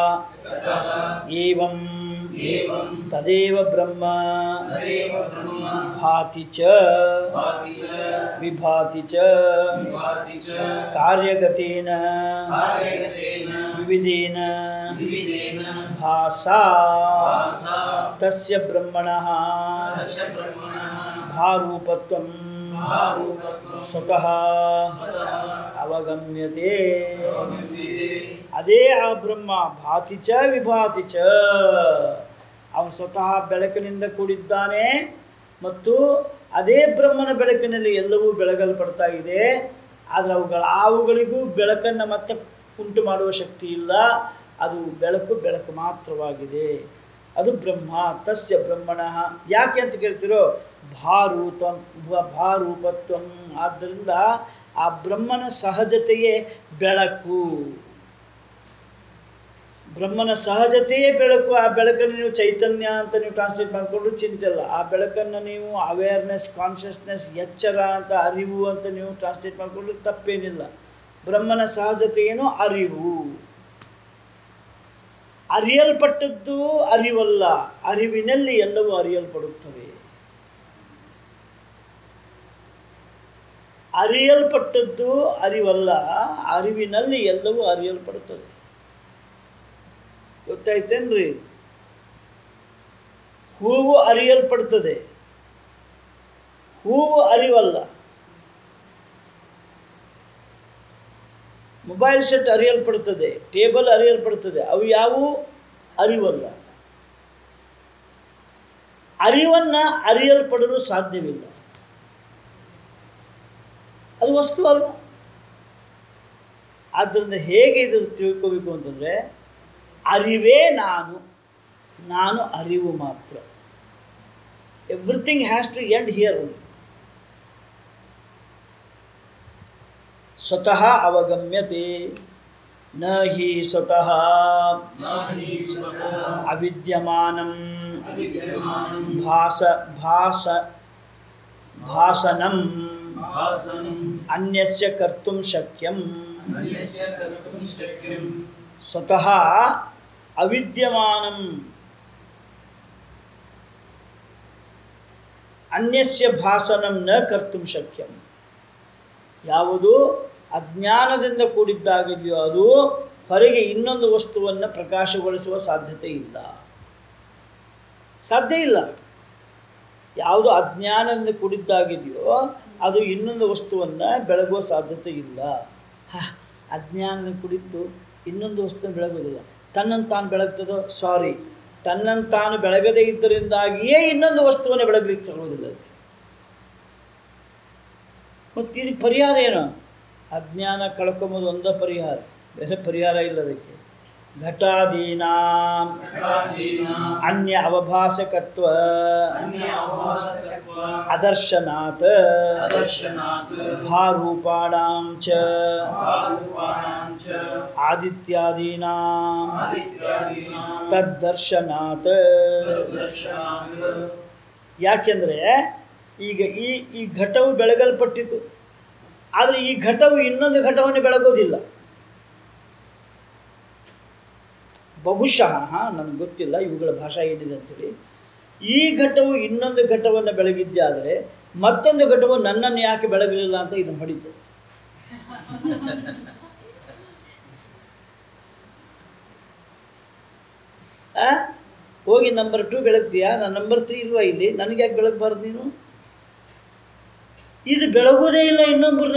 ಏವಂ ಏವಂ ತದೇವ ಬ್ರಹ್ಮ ತದೇವ ಬ್ರಹ್ಮ ಭಾತಿ ಚ ಭಾತಿ ಚ ವಿಭಾತಿ ಚ ವಿಭಾತಿ ಚ ಕಾರ್ಯಗತೇನ ಕಾರ್ಯಗತೇನ ವಿವಿಧೇನ ವಿವಿಧೇನ ಭಾಸಾ ಭಾಸಾ ತಸ್ಯ ಬ್ರಹ್ಮಣಃ ತಸ್ಯ ಬ್ರಹ್ಮಣಃ ಭಾರೂಪತ್ವಂ ಭಾರೂಪತ್ವಂ ಸ್ವತಃ ಸ್ವತಃ ಅವಗಮ್ಯತೆ ಅವಗಮ್ಯತೆ. ಅದೇ ಆ ಬ್ರಹ್ಮ ಭಾತಿ ಚ ವಿಭಾತಿ ಚ ಅವನು ಸ್ವತಃ ಬೆಳಕಿನಿಂದ ಕೂಡಿದ್ದಾನೆ ಮತ್ತು ಅದೇ ಬ್ರಹ್ಮನ ಬೆಳಕಿನಲ್ಲಿ ಎಲ್ಲವೂ ಬೆಳಗಲ್ಪಡ್ತಾ ಇದೆ ಆದರೆ ಅವುಗಳ ಅವುಗಳಿಗೂ ಬೆಳಕನ್ನು ಮತ್ತೆ ಉಂಟು ಮಾಡುವ ಶಕ್ತಿ ಇಲ್ಲ ಅದು ಬೆಳಕು ಬೆಳಕು ಮಾತ್ರವಾಗಿದೆ ಅದು ಬ್ರಹ್ಮ ತಸ್ಯ ಬ್ರಹ್ಮಣಃ ಯಾಕೆ ಅಂತ ಕೇಳ್ತಿರೋ ಭಾರೂತಂ ಭ- ಭಾರೂಪತ್ವಂ ಆದ್ದರಿಂದ ಆ ಬ್ರಹ್ಮನ ಸಹಜತೆಯೇ ಬೆಳಕು ಬ್ರಹ್ಮನ ಸಹಜತೆಯೇ ಬೆಳಕು ಆ ಬೆಳಕನ್ನು ನೀವು ಚೈತನ್ಯ ಅಂತ ನೀವು ಟ್ರಾನ್ಸ್ಲೇಟ್ ಮಾಡಿಕೊಂಡ್ರು ಚಿಂತೆ ಇಲ್ಲ ಆ ಬೆಳಕನ್ನು ನೀವು ಅವೇರ್ನೆಸ್ ಕಾನ್ಷಿಯಸ್ನೆಸ್ ಎಚ್ಚರ ಅಂತ ಅರಿವು ಅಂತ ನೀವು ಟ್ರಾನ್ಸ್ಲೇಟ್ ಮಾಡಿಕೊಂಡ್ರು ತಪ್ಪೇನಿಲ್ಲ ಬ್ರಹ್ಮನ ಸಹಜತೆ ಏನು ಅರಿವು ಅರಿಯಲ್ಪಟ್ಟದ್ದು ಅರಿವಲ್ಲ ಅರಿವಿನಲ್ಲಿ ಎಲ್ಲವೂ ಅರಿಯಲ್ಪಡುತ್ತವೆ ಅರಿಯಲ್ಪಟ್ಟದ್ದು ಅರಿವಲ್ಲ ಅರಿವಿನಲ್ಲಿ ಎಲ್ಲವೂ ಅರಿಯಲ್ಪಡುತ್ತದೆ ಗೊತ್ತಾಯ್ತೇನ್ರಿ ಹೂವು ಅರಿಯಲ್ಪಡ್ತದೆ ಹೂವು ಅರಿವಲ್ಲ ಮೊಬೈಲ್ ಸೆಟ್ ಅರಿಯಲ್ಪಡ್ತದೆ ಟೇಬಲ್ ಅರಿಯಲ್ಪಡ್ತದೆ ಅವು ಯಾವುವು ಅರಿವಲ್ಲ ಅರಿವನ್ನು ಅರಿಯಲ್ಪಡಲು ಸಾಧ್ಯವಿಲ್ಲ ಅದು ವಸ್ತು ಅಲ್ಲ ಆದ್ದರಿಂದ ಹೇಗೆ ಇದು ತಿಳ್ಕೋಬೇಕು ಅಂತಂದರೆ ಅರಿವೇ ನಾನು ನಾನು ಅರಿವು ಮಾತ್ರ everything has to end here only ಸ್ವತಃ ಅವಗಮ್ಯತೆ ನ ಹಿ ಸ್ವತಃ ನ ಹಿ ಸ್ವತಃ ಅವಿದ್ಯಮಾನಂ ಅವಿದ್ಯಮಾನಂ ಭಾಸ ಭಾಸ ಭಾಸನಂ ಭಾಸನಂ ಅನ್ಯಸ್ಯ ಕರ್ತುಂ ಶಕ್ಯಂ ಅನ್ಯಸ್ಯ ಕರ್ತುಂ ಶಕ್ಯಂ ಸ್ವತಃ ಅವಿದ್ಯಮಾನಂ ಅನ್ಯಸ್ಯ ಭಾಸನಂ ನ ಕರ್ತುಂ ಶಕ್ಯಂ ಯಾವುದು ಅಜ್ಞಾನದಿಂದ ಕೂಡಿದ್ದಾಗಿದೆಯೋ ಅದು ಹೊರಗೆ ಇನ್ನೊಂದು ವಸ್ತುವನ್ನು ಪ್ರಕಾಶಗೊಳಿಸುವ ಸಾಧ್ಯತೆ ಇಲ್ಲ ಸಾಧ್ಯ ಇಲ್ಲ ಯಾವುದು ಅಜ್ಞಾನದಿಂದ ಕೂಡಿದ್ದಾಗಿದೆಯೋ ಅದು ಇನ್ನೊಂದು ವಸ್ತುವನ್ನು ಬೆಳಗುವ ಸಾಧ್ಯತೆ ಇಲ್ಲ ಹ ಅಜ್ಞಾನದಿಂದ ಕೂಡಿದ್ದು ಇನ್ನೊಂದು ವಸ್ತುವನ್ನು ಬೆಳಗೋದಿಲ್ಲ ತನ್ನನ್ನು ತಾನು ಬೆಳಗ್ತದೋ ಸಾರಿ ತನ್ನನ್ನು ತಾನು ಬೆಳಗದೇ ಇದ್ದರಿಂದಾಗಿಯೇ ಇನ್ನೊಂದು ವಸ್ತುವನ್ನು ಬೆಳಗಲಿಕ್ಕೆ ಆಗೋದಿಲ್ಲ ಅದಕ್ಕೆ ಮತ್ತು ಇದಕ್ಕೆ ಪರಿಹಾರ ಏನು ಅಜ್ಞಾನ ಕಳ್ಕೊಂಬೋದು ಒಂದೇ ಪರಿಹಾರ ಬೇರೆ ಪರಿಹಾರ ಇಲ್ಲ ಅದಕ್ಕೆ ಘಟಾದೀನಾಂ ಘಟಾದೀನಾಂ ಅನ್ಯ ಅವಭಾಸಕತ್ವ ಅನ್ಯ ಅವಭಾಸಕತ್ವ ಅದರ್ಶನಾತ್ ಅದರ್ಶನಾತ್ ಭಾರೂಪಾಣಾಂ ಚ ಭಾರೂಪಾಣಾಂ ಚ ಆದಿತ್ಯಾದೀನಾಂ ಆದಿತ್ಯಾದೀನಾಂ ತದ್ದರ್ಶನಾತ್ ದರ್ಶನಾತ್ ಯಾಕೆಂದರೆ ಈಗ ಈ ಈ ಘಟವು ಬೆಳಗಲ್ಪಟ್ಟಿತು ಆದರೆ ಈ ಘಟವು ಇನ್ನೊಂದು ಘಟವನ್ನು ಬೆಳಗೋದಿಲ್ಲ ಬಹುಶಃ ನನಗೆ ಗೊತ್ತಿಲ್ಲ ಇವುಗಳ ಭಾಷಾ ಏನಿದೆ ಅಂತೇಳಿ ಈ ಘಟವು ಇನ್ನೊಂದು ಘಟವನ್ನು ಬೆಳಗಿದ್ದೆ ಆದರೆ ಮತ್ತೊಂದು ಘಟವು ನನ್ನನ್ನು ಯಾಕೆ ಬೆಳಗಲಿಲ್ಲ ಅಂತ ಇದನ್ನು ಹೊಡಿತದೆ ಆ? ಹೋಗಿ ನಂಬರ್ ಟು ಬೆಳಗ್ತೀಯಾ ನಾನು ನಂಬರ್ ತ್ರೀ ಇಲ್ವಾ ಇಲ್ಲಿ ನನಗೆ ಯಾಕೆ ಬೆಳಗಬಾರ್ದು ನೀನು ಇದು ಬೆಳಗೋದೇ ಇಲ್ಲ ಇನ್ನೊಬ್ಬರನ್ನ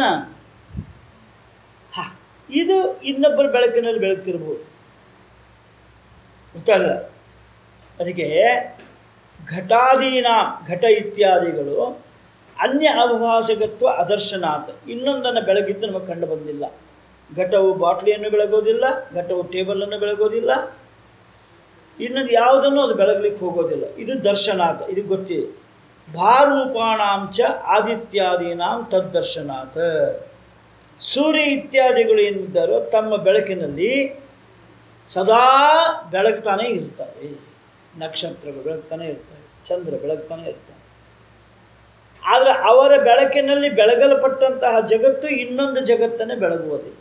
ಹಾ ಇದು ಇನ್ನೊಬ್ಬರ ಬೆಳಕಿನಲ್ಲಿ ಬೆಳಗ್ತಿರ್ಬೋದು ಗೊತ್ತಾಗಲ್ಲ ಅದಕ್ಕೆ ಘಟಾದೀನ ಘಟ ಇತ್ಯಾದಿಗಳು ಅನ್ಯ ಅವಭಾಸಕತ್ವ ಅದರ್ಶನಾತ್ ಇನ್ನೊಂದನ್ನು ಬೆಳಗಿದ್ದು ನಮಗೆ ಕಂಡು ಬಂದಿಲ್ಲ ಘಟವು ಬಾಟ್ಲಿಯನ್ನು ಬೆಳಗೋದಿಲ್ಲ ಘಟವು ಟೇಬಲನ್ನು ಬೆಳಗೋದಿಲ್ಲ ಇನ್ನೊಂದು ಯಾವುದನ್ನು ಅದು ಬೆಳಗ್ಲಿಕ್ಕೆ ಹೋಗೋದಿಲ್ಲ ಇದು ದರ್ಶನಾತ್ ಇದು ಗೊತ್ತಿದೆ ಭಾರೂಪಾಣಾಂಚ ಆದಿತ್ಯಾದೀನಾಂ ತದ್ದರ್ಶನಾತ್ ಸೂರ್ಯ ಇತ್ಯಾದಿಗಳು ಏನಿದ್ದಾರೋ ತಮ್ಮ ಬೆಳಕಿನಲ್ಲಿ ಸದಾ ಬೆಳಗ್ತಾನೆ ಇರ್ತವೆ ನಕ್ಷತ್ರಗಳು ಬೆಳಗ್ತಾನೆ ಇರ್ತವೆ ಚಂದ್ರ ಬೆಳಗ್ತಾನೆ ಇರ್ತಾನೆ ಆದರೆ ಅವರ ಬೆಳಕಿನಲ್ಲಿ ಬೆಳಗಲ್ಪಟ್ಟಂತಹ ಜಗತ್ತು ಇನ್ನೊಂದು ಜಗತ್ತನ್ನೇ ಬೆಳಗುವುದಿಲ್ಲ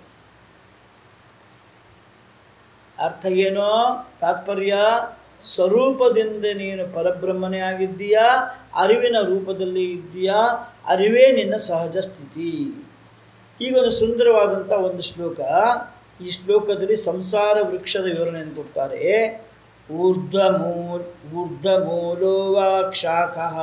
ಅರ್ಥ ಏನೋ ತಾತ್ಪರ್ಯ ಸ್ವರೂಪದಿಂದ ನೀನು ಪರಬ್ರಹ್ಮನೇ ಆಗಿದ್ದೀಯಾ ಅರಿವಿನ ರೂಪದಲ್ಲಿ ಇದ್ದೀಯಾ ಅರಿವೇ ನಿನ್ನ ಸಹಜ ಸ್ಥಿತಿ ಈಗ ಒಂದು ಸುಂದರವಾದಂಥ ಒಂದು ಶ್ಲೋಕ ಈ ಶ್ಲೋಕದಲ್ಲಿ ಸಂಸಾರ ವೃಕ್ಷದ ವಿವರಣೆಯನ್ನು ಕೊಡ್ತಾರೆ ಊರ್ಧ್ವಮೂಲ್ ಊರ್ಧ್ವಮೂಲೋ ವಾ ಶಾಖಃ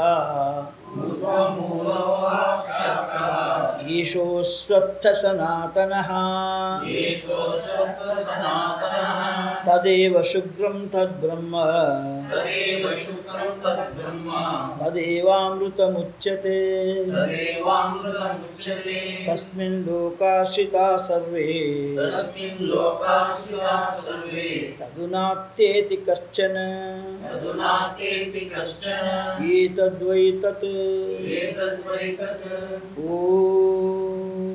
ಈಶೋಸ್ವತ್ಥ ಸನಾತನಃ ಏಕೋ ಸನಾತನಃ ತದೇವ ಶುಕ್ರಂ ತದ್ಬ್ರಹ್ಮ ತದೇವ ಶುಕ್ರಂ ತದ್ಬ್ರಹ್ಮ ತದೇವಾಮೃತಮುಚ್ಯತೆ ತದೇವಾಮೃತಮುಚ್ಯತೆ ತಸ್ಮಿನ್ ಲೋಕಾಶ್ರಿತಾ ಸರ್ವೇ ತಸ್ಮಿನ್ ಲೋಕಾಸ್ಮಿತಾ ಸರ್ವೇ ತದುನಾತ್ಯೇತಿ ಕಶ್ಚನ ತದುನಾತೇತಿ ಕಶ್ಚನ ಏತದ್ವೈ ತತ್ ಏತದ್ವೈ ತತ್ ಓಂ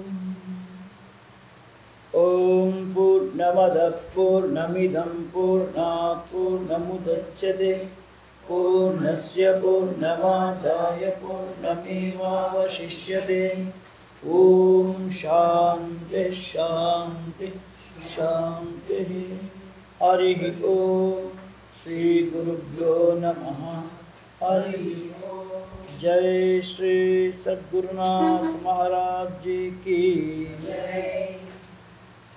ಓಂ ಪೂರ್ಣಮದಃ ಪೂರ್ಣಮಿದಂ ಪೂರ್ಣಾತ್ ಪೂರ್ಣಮುದಚ್ಯತೆ ಪೂರ್ಣಸ್ಯ ಪೂರ್ಣಮಾದಾಯ ಪೂರ್ಣಮೇವಾವಶಿಷ್ಯತೆ ಓಂ ಶಾಂತಿ ಶಾಂತಿ ಶಾಂತಿ ಹರಿ ಓಂ ಶ್ರೀ ಗುರುಭ್ಯೋ ನಮಃ हरि जय श्री सद्गुरुनाथ महाराज जी की ಜೈ